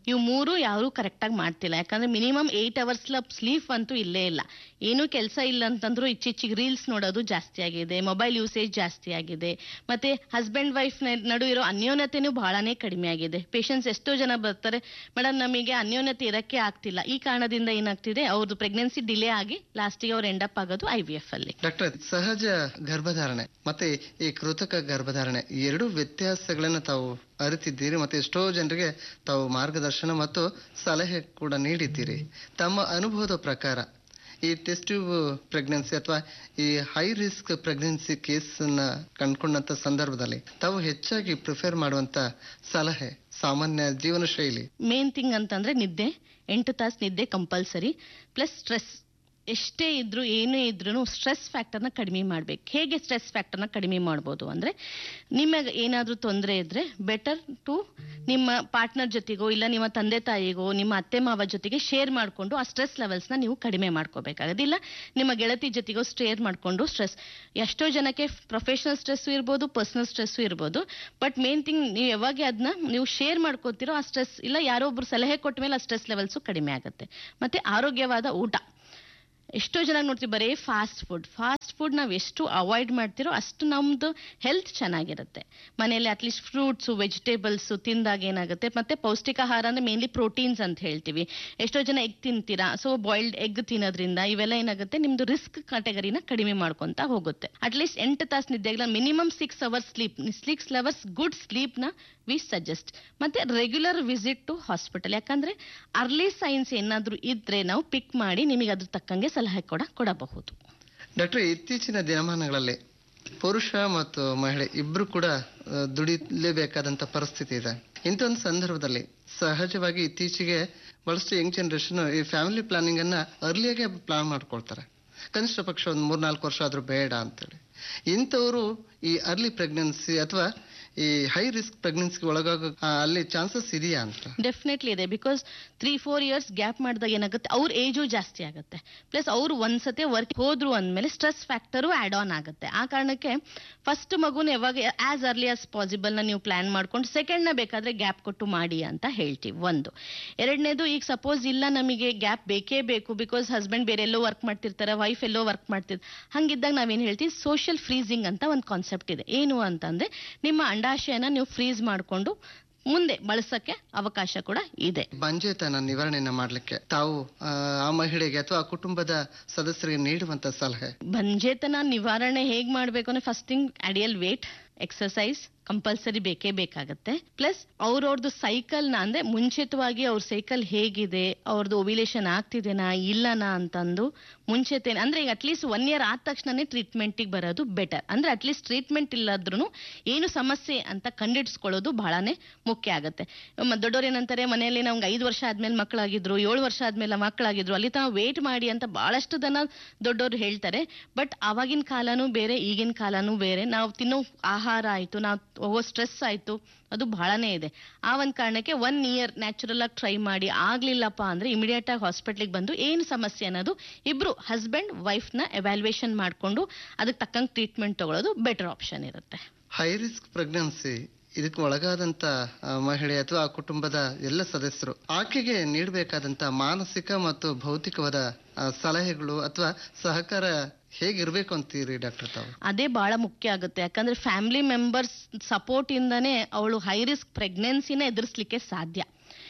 ಇವು ಮೂರು ಯಾರು ಕರೆಕ್ಟಾಗಿ ಮಾಡ್ತಿಲ್ಲ ಯಾಕಂದ್ರೆ ಮಿನಿಮಮ್ ಏಟ್ ಅವರ್ಸ್ ಸ್ಲೀಪ್ ಅಂತೂ ಇಲ್ಲೇ ಇಲ್ಲ ಏನೂ ಕೆಲಸ ಇಲ್ಲ ಅಂತಂದ್ರೂ ಇತ್ತೀಚೆಗೆ ರೀಲ್ಸ್ ನೋಡೋದು ಜಾಸ್ತಿ ಆಗಿದೆ ಮೊಬೈಲ್ ಯೂಸೇಜ್ ಜಾಸ್ತಿ ಆಗಿದೆ ಮತ್ತೆ ಹಸ್ಬೆಂಡ್ ವೈಫ್ ನಡು ಇರೋ ಅನ್ಯೋನ್ಯತೆನೂ ಬಹಳನೇ ಕಡಿಮೆ ಆಗಿದೆ ಪೇಷಂಟ್ಸ್ ಎಷ್ಟೋ ಜನ ಬರ್ತಾರೆ ಮೇಡಮ್ ನಮಗೆ ಅನ್ಯೋನ್ಯತೆ ಇರಕ್ಕೆ ಆಗ್ತಿಲ್ಲ ಈ ಕಾರಣದಿಂದ ಏನಾಗ್ತಿದೆ ಅವ್ರದ್ದು ಪ್ರೆಗ್ನೆನ್ಸಿ ಡಿಲೇ ಆಗಿ ಲಾಸ್ಟಿಗೆ ಅವ್ರು ಎಂಡಪ್ ಆಗೋದು ಐ ವಿ ಎಫ್ ಅಲ್ಲಿ ಡಾಕ್ಟರ್ ಸಹಜ ಗರ್ಭಧಾರಣೆ ಮತ್ತೆ ಈ ಕೃತಕ ಗರ್ಭಧಾರಣೆ ಈ ಎರಡು ವ್ಯತ್ಯಾಸಗಳನ್ನ ತಾವು ಅರಿತಿದ್ದೀರಿ ಮತ್ತೆ ಎಷ್ಟೋ ಜನರಿಗೆ ತಾವು ಮಾರ್ಗದರ್ಶನ ಮತ್ತು ಸಲಹೆ ಕೂಡ ನೀಡಿದ್ದೀರಿ ತಮ್ಮ ಅನುಭವದ ಪ್ರಕಾರ ಈ ಟೆಸ್ಟ್ ಟ್ಯೂಬ್ ಪ್ರೆಗ್ನೆನ್ಸಿ ಅಥವಾ ಈ ಹೈ ರಿಸ್ಕ್ ಪ್ರೆಗ್ನೆನ್ಸಿ ಕೇಸ್ ಅನ್ನ ಕಂಡ್ಕೊಂಡಂತ ಸಂದರ್ಭದಲ್ಲಿ ತಾವು ಹೆಚ್ಚಾಗಿ ಪ್ರಿಫರ್ ಮಾಡುವಂತ ಸಲಹೆ ಸಾಮಾನ್ಯ ಜೀವನ ಶೈಲಿ ಮೇನ್ ಥಿಂಗ್ ಅಂತಂದ್ರೆ ನಿದ್ದೆ ಎಂಟು ತಾಸು ನಿದ್ದೆ ಕಂಪಲ್ಸರಿ ಪ್ಲಸ್ ಸ್ಟ್ರೆಸ್ ಎಷ್ಟೇ ಇದ್ರು ಏನೇ ಇದ್ರೂ ಸ್ಟ್ರೆಸ್ ಫ್ಯಾಕ್ಟರ್ನ ಕಡಿಮೆ ಮಾಡ್ಬೇಕು ಹೇಗೆ ಸ್ಟ್ರೆಸ್ ಫ್ಯಾಕ್ಟರ್ನ ಕಡಿಮೆ ಮಾಡ್ಬೋದು ಅಂದ್ರೆ ನಿಮಗೆ ಏನಾದ್ರೂ ತೊಂದರೆ ಇದ್ರೆ ಬೆಟರ್ ಟು ನಿಮ್ಮ ಪಾರ್ಟ್ನರ್ ಜೊತೆಗೋ ಇಲ್ಲ ನಿಮ್ಮ ತಂದೆ ತಾಯಿಗೋ ನಿಮ್ಮ ಅತ್ತೆ ಮಾವ ಜೊತೆಗೆ ಶೇರ್ ಮಾಡಿಕೊಂಡು ಆ ಸ್ಟ್ರೆಸ್ ಲೆವೆಲ್ಸ್ನ ನೀವು ಕಡಿಮೆ ಮಾಡ್ಕೋಬೇಕಾಗುತ್ತೆ ಇಲ್ಲ ನಿಮ್ಮ ಗೆಳತಿ ಜೊತೆಗೋ ಶೇರ್ ಮಾಡಿಕೊಂಡು ಸ್ಟ್ರೆಸ್ ಎಷ್ಟೋ ಜನಕ್ಕೆ ಪ್ರೊಫೆಷನಲ್ ಸ್ಟ್ರೆಸ್ಸು ಇರ್ಬೋದು ಪರ್ಸನಲ್ ಸ್ಟ್ರೆಸ್ಸು ಇರ್ಬೋದು ಬಟ್ ಮೇನ್ ಥಿಂಗ್ ನೀವು ಯಾವಾಗ ಅದನ್ನ ನೀವು ಶೇರ್ ಮಾಡ್ಕೋತಿರೋ ಆ ಸ್ಟ್ರೆಸ್ ಇಲ್ಲ ಯಾರೋ ಒಬ್ರು ಸಲಹೆ ಕೊಟ್ಟ ಮೇಲೆ ಆ ಸ್ಟ್ರೆಸ್ ಲೆವೆಲ್ಸು ಕಡಿಮೆ ಆಗುತ್ತೆ ಮತ್ತೆ ಆರೋಗ್ಯವಾದ ಊಟ ಎಷ್ಟೋ ಜನ ನೋಡ್ತೀವಿ ಬರೀ ಫಾಸ್ಟ್ ಫುಡ್ ಫಾಸ್ಟ್ ಫುಡ್ ನಾವು ಎಷ್ಟು ಅವಾಯ್ಡ್ ಮಾಡ್ತಿರೋ ಅಷ್ಟು ನಮ್ದು ಹೆಲ್ತ್ ಚೆನ್ನಾಗಿರುತ್ತೆ ಮನೆಯಲ್ಲಿ ಅಟ್ಲೀಸ್ಟ್ ಫ್ರೂಟ್ಸು ವೆಜಿಟೇಬಲ್ಸು ತಿಂದಾಗ ಏನಾಗುತ್ತೆ ಮತ್ತೆ ಪೌಷ್ಟಿಕಾಹಾರ ಅಂದ್ರೆ ಮೇನ್ಲಿ ಪ್ರೋಟೀನ್ಸ್ ಅಂತ ಹೇಳ್ತೀವಿ ಎಷ್ಟೋ ಜನ ಎಗ್ ತಿಂತೀರಾ ಸೊ ಬಾಯ್ಲ್ಡ್ ಎಗ್ ತಿನ್ನೋದ್ರಿಂದ ಇವೆಲ್ಲ ಏನಾಗುತ್ತೆ ನಿಮ್ದು ರಿಸ್ಕ್ ಕ್ಯಾಟಗರಿನ ಕಡಿಮೆ ಮಾಡ್ಕೊಂತ ಹೋಗುತ್ತೆ ಅಟ್ಲೀಸ್ಟ್ ಎಂಟು ತಾಸು ನಿದ್ದೆಗಳ minimum six hours sleep six hours good ಸ್ಲೀಪ್ನ ವಿ ಸಜೆಸ್ಟ್ ಮತ್ತೆ ರೆಗ್ಯುಲರ್ ವಿಸಿಟ್ ಟು ಹಾಸ್ಪಿಟಲ್ ಯಾಕಂದ್ರೆ ಅರ್ಲಿ ಸೈನ್ಸ್ ಏನಾದ್ರೂ ಇದ್ರೆ ನಾವು ಪಿಕ್ ಮಾಡಿ ನಿಮಗೆ ಅದ್ರ ತಕ್ಕಂಗೆ ಸಲಹೆ ಕೂಡ ಕೊಡಬಹುದು ಡಾಕ್ಟರ್ ಇತ್ತೀಚಿನ ದಿನಮಾನಗಳಲ್ಲಿ ಪುರುಷ ಮತ್ತು ಮಹಿಳೆ ಇಬ್ರು ಕೂಡ ಆ, ದುಡಿಲೇಬೇಕಾದಂತ ಪರಿಸ್ಥಿತಿ ಇದೆ ಇಂಥ ಒಂದು ಸಂದರ್ಭದಲ್ಲಿ ಸಹಜವಾಗಿ ಇತ್ತೀಚೆಗೆ ಬಹಳಷ್ಟು ಯಂಗ್ ಜನರೇಷನ್ ಈ ಫ್ಯಾಮಿಲಿ ಪ್ಲಾನಿಂಗ್ ಅನ್ನ ಅರ್ಲಿಯಾಗೆ ಪ್ಲಾನ್ ಮಾಡ್ಕೊಳ್ತಾರೆ ಕನಿಷ್ಠ ಪಕ್ಷ ಒಂದು ಮೂರ್ನಾಲ್ಕು ವರ್ಷ ಆದ್ರೂ ಬೇಡ ಅಂತೇಳಿ ಇಂಥವರು ಈ ಅರ್ಲಿ ಪ್ರೆಗ್ನೆನ್ಸಿ ಅಥವಾ ಈ ಹೈ ರಿಸ್ಕ್ ಪ್ರೆಗ್ನೆನ್ಸಿಗೆ ಒಳಗಾಗ ಆ, ಅಲ್ಲಿ ಚಾನ್ಸಸ್ ಇದೆಯಾ ಅಂತ ಡೆಫಿನೆಟ್ಲಿ ಇದೆ because three four years gap ಮಾಡಿದಾಗ ಏನಾಗುತ್ತೆ ಅವ್ರ ಏಜು ಜಾಸ್ತಿ ಆಗುತ್ತೆ ಪ್ಲಸ್ ಅವ್ರು ಒಂದ್ಸತಿ ವರ್ಕ್ ಹೋದ್ರು ಅಂದಮೇಲೆ ಸ್ಟ್ರೆಸ್ ಫ್ಯಾಕ್ಟರು ಆಡ್ ಆನ್ ಆಗುತ್ತೆ ಆ ಕಾರಣಕ್ಕೆ ಫಸ್ಟ್ ಮಗುನ ಯಾವಾಗ ಆಸ್ ಅರ್ಲಿ ಆಸ್ ಪಾಸಿಬಲ್ ನ ನೀವು ಪ್ಲಾನ್ ಮಾಡ್ಕೊಂಡು ಸೆಕೆಂಡ್ ನ ಬೇಕಾದ್ರೆ ಗ್ಯಾಪ್ ಕೊಟ್ಟು ಮಾಡಿ ಅಂತ ಹೇಳ್ತೀವಿ ಒಂದು ಎರಡನೇದು ಈಗ ಸಪೋಸ್ ಇಲ್ಲ ನಮಗೆ ಗ್ಯಾಪ್ ಬೇಕೇ ಬೇಕು ಬಿಕಾಸ್ ಹಸ್ಬೆಂಡ್ ಬೇರೆ ಎಲ್ಲೋ ವರ್ಕ್ ಮಾಡ್ತಿರ್ತಾರೆ ವೈಫ್ ಎಲ್ಲೋ ವರ್ಕ್ ಮಾಡ್ತಿರ್ತಾರೆ ಹಂಗಿದ್ದಾಗ ನಾವೇನ್ ಹೇಳ್ತೀವಿ ಸೋಷಿಯಲ್ ಫ್ರೀಸಿಂಗ್ ಅಂತ ಒಂದು ಕಾನ್ಸೆಪ್ಟ್ ಇದೆ ಏನು ಅಂತಂದ್ರೆ ನಿಮ್ಮ ಅಂಡಾಶಯನ ನೀವು ಫ್ರೀಸ್ ಮಾಡಿಕೊಂಡು ಮುಂದೆ ಬಳಸಕ್ಕೆ ಅವಕಾಶ ಕೂಡ ಇದೆ ಬಂಜೆತನ ನಿವಾರಣೆಯನ್ನ ಮಾಡ್ಲಿಕ್ಕೆ ತಾವು ಆ, ಆ ಮಹಿಳೆಗೆ ಅಥವಾ ಆ ಕುಟುಂಬದ ಸದಸ್ಯರಿಗೆ ನೀಡುವಂತ ಸಲಹೆ ಬಂಜೇತನ ನಿವಾರಣೆ ಹೇಗ್ ಮಾಡ್ಬೇಕು ಅಂದ್ರೆ first thing ideal weight exercise compulsory ಬೇಕೇ ಬೇಕಾಗತ್ತೆ ಪ್ಲಸ್ ಅವ್ರವ್ರದ್ದು ಸೈಕಲ್ ನ ಅಂದ್ರೆ ಮುಂಚಿತವಾಗಿ ಅವ್ರ ಸೈಕಲ್ ಹೇಗಿದೆ ಅವ್ರದ್ದು ಓವಿಲೇಷನ್ ಆಗ್ತಿದೆನಾ ಇಲ್ಲನಾ ಅಂತಂದು ಮುಂಚೆತೆ ಅಂದ್ರೆ ಈಗ ಅಟ್ಲೀಸ್ಟ್ ಒನ್ ಇಯರ್ ಆದ ತಕ್ಷಣನೇ ಟ್ರೀಟ್ಮೆಂಟಿಗೆ ಬರೋದು ಬೆಟರ್ ಅಂದ್ರೆ ಅಟ್ಲೀಸ್ಟ್ ಟ್ರೀಟ್ಮೆಂಟ್ ಇಲ್ಲದ್ರೂ ಏನು ಸಮಸ್ಯೆ ಅಂತ ಕಂಡಿಡ್ಸ್ಕೊಳ್ಳೋದು ಬಹಳನೇ ಮುಖ್ಯ ಆಗುತ್ತೆ ಮ- ದೊಡ್ಡವ್ರು ಏನಂತಾರೆ ಮನೆಯಲ್ಲಿ ನಮ್ಗೆ ಐದು ವರ್ಷ ಆದ್ಮೇಲೆ ಮಕ್ಕಳಾಗಿದ್ರು ಏಳು ವರ್ಷ ಆದ್ಮೇಲೆ ಮಕ್ಕಳಾಗಿದ್ರು ಅಲ್ಲಿ ತಾವು ವೇಟ್ ಮಾಡಿ ಅಂತ ಬಹಳಷ್ಟು ಜನ ದೊಡ್ಡವರು ಹೇಳ್ತಾರೆ ಬಟ್ ಅವಾಗಿನ ಕಾಲನೂ ಬೇರೆ ಈಗಿನ ಕಾಲನೂ ಬೇರೆ ನಾವು ತಿನ್ನೋ ಆಹಾರ ಆಯ್ತು ನಾವು ಹೋಗೋ ಸ್ಟ್ರೆಸ್ ಆಯ್ತು ಅದು ಬಹಳನೇ ಇದೆ ಆ ಒಂದ್ ಕಾರಣಕ್ಕೆ ಒನ್ ಇಯರ್ ನ್ಯಾಚುರಲ್ ಆಗಿ ಟ್ರೈ ಮಾಡಿ ಆಗ್ಲಿಲ್ಲಪ್ಪ ಅಂದ್ರೆ ಇಮಿಡಿಯೇಟ್ ಆಗಿ ಹಾಸ್ಪಿಟ್ಲಿಗೆ ಬಂದು ಏನು ಸಮಸ್ಯೆ ಅನ್ನೋದು ಇಬ್ರು ಹಸ್ಬೆಂಡ್ ವೈಫ್ ನ ಎವ್ಯಾಲ್ಯೂಯೇಷನ್ ಮಾಡ್ಕೊಂಡು ಅದಕ್ಕೆ ತಕ್ಕಂಗೆ ಟ್ರೀಟ್ಮೆಂಟ್ ತಗೊಳ್ಳೋದು ಬೆಟರ್ ಆಪ್ಷನ್ ಇರುತ್ತೆ ಹೈ ರಿಸ್ಕ್ ಪ್ರೆಗ್ನೆನ್ಸಿ ಇದಕ್ಕೆ ಒಳಗಾದಂತ ಆ, ಮಹಿಳೆ ಅಥವಾ ಆ ಕುಟುಂಬದ ಎಲ್ಲ ಸದಸ್ಯರು ಆಕೆಗೆ ನೀಡಬೇಕಾದಂತ ಮಾನಸಿಕ ಮತ್ತು ಭೌತಿಕವಾದ ಆ, ಸಲಹೆಗಳು ಅಥವಾ ಸಹಕಾರ ಹೇಗಿರ್ಬೇಕು ಅಂತೀರಿ ಡಾಕ್ಟರ್ ತಾವು ಅದೇ ಬಹಳ ಮುಖ್ಯ ಆಗುತ್ತೆ ಯಾಕಂದ್ರೆ ಫ್ಯಾಮಿಲಿ ಮೆಂಬರ್ಸ್ ಸಪೋರ್ಟ್ ಇಂದಾನೆ ಅವಳು ಹೈ ರಿಸ್ಕ್ ಪ್ರೆಗ್ನೆನ್ಸಿನ ಎದುರಿಸ್ಲಿಕ್ಕೆ ಸಾಧ್ಯ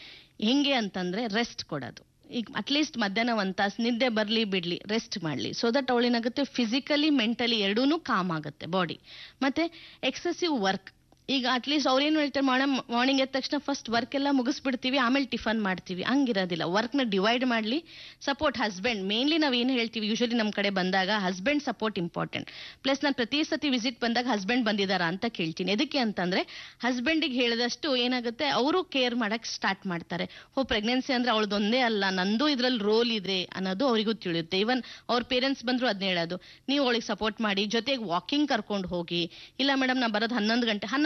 ಹೆಂಗೆ ಅಂತಂದ್ರೆ ರೆಸ್ಟ್ ಕೊಡೋದು ಈಗ ಅಟ್ಲೀಸ್ಟ್ ಮಧ್ಯಾಹ್ನ ಒಂದ್ ತಾಸು ನಿದ್ದೆ ಬರ್ಲಿ ಬಿಡ್ಲಿ ರೆಸ್ಟ್ ಮಾಡ್ಲಿ ಸೊ ದಟ್ ಅವಳೇನಾಗುತ್ತೆ ಫಿಸಿಕಲಿ ಮೆಂಟಲಿ ಎರಡೂನು ಕಾಮ್ ಆಗುತ್ತೆ ಬಾಡಿ ಮತ್ತೆ ಎಕ್ಸೆಸಿವ್ ವರ್ಕ್ ಈಗ ಅಟ್ಲೀಸ್ಟ್ ಅವ್ರೇನು ಹೇಳ್ತಾರೆ ಮೇಡಮ್ ಮಾರ್ನಿಂಗ್ ಎದ್ದ ತಕ್ಷಣ ಫಸ್ಟ್ ವರ್ಕ್ ಎಲ್ಲ ಮುಗಿಸ್ಬಿಡ್ತೀವಿ ಆಮೇಲೆ ಟಿಫನ್ ಮಾಡ್ತೀವಿ ಹಂಗಿರೋದಿಲ್ಲ ವರ್ಕ್ನ ಡಿವೈಡ್ ಮಾಡಲಿ ಸಪೋರ್ಟ್ ಹಸ್ಬೆಂಡ್ ಮೇನ್ಲಿ ನಾವು ಏನು ಹೇಳ್ತೀವಿ ಯೂಶಲಿ ನಮ್ಮ ಕಡೆ ಬಂದಾಗ ಹಸ್ಬೆಂಡ್ ಸಪೋರ್ಟ್ ಇಂಪಾರ್ಟೆಂಟ್ ಪ್ಲಸ್ ನಾನು ಪ್ರತಿ ಸತಿ ವಿಸಿಟ್ ಬಂದಾಗ ಹಸ್ಬೆಂಡ್ ಬಂದಿದ್ದಾರಾ ಅಂತ ಕೇಳ್ತೀನಿ ಎದಕ್ಕೆ ಅಂತಂದ್ರೆ ಹಸ್ಬೆಂಡಿಗೆ ಹೇಳಿದಷ್ಟು ಏನಾಗುತ್ತೆ ಅವರು ಕೇರ್ ಮಾಡಕ್ ಸ್ಟಾರ್ಟ್ ಮಾಡ್ತಾರೆ ಓ ಪ್ರೆಗ್ನೆನ್ಸಿ ಅಂದ್ರೆ ಅವಳದೊಂದೇ ಅಲ್ಲ ನಂದು ಇದ್ರಲ್ಲಿ ರೋಲ್ ಇದೆ ಅನ್ನೋದು ಅವರಿಗೂ ತಿಳಿಯುತ್ತೆ ಇವನ್ ಅವ್ರ ಪೇರೆಂಟ್ಸ್ ಬಂದ್ರು ಅದನ್ನ ಹೇಳೋದು ನೀವು ಅವಳಿಗೆ ಸಪೋರ್ಟ್ ಮಾಡಿ ಜೊತೆಗೆ ವಾಕಿಂಗ್ ಕರ್ಕೊಂಡು ಹೋಗಿ ಇಲ್ಲ ಮೇಡಮ್ ನಾ ಬರೋದು ಹನ್ನೊಂದು ಗಂಟೆ ಹನ್ನೊಂದು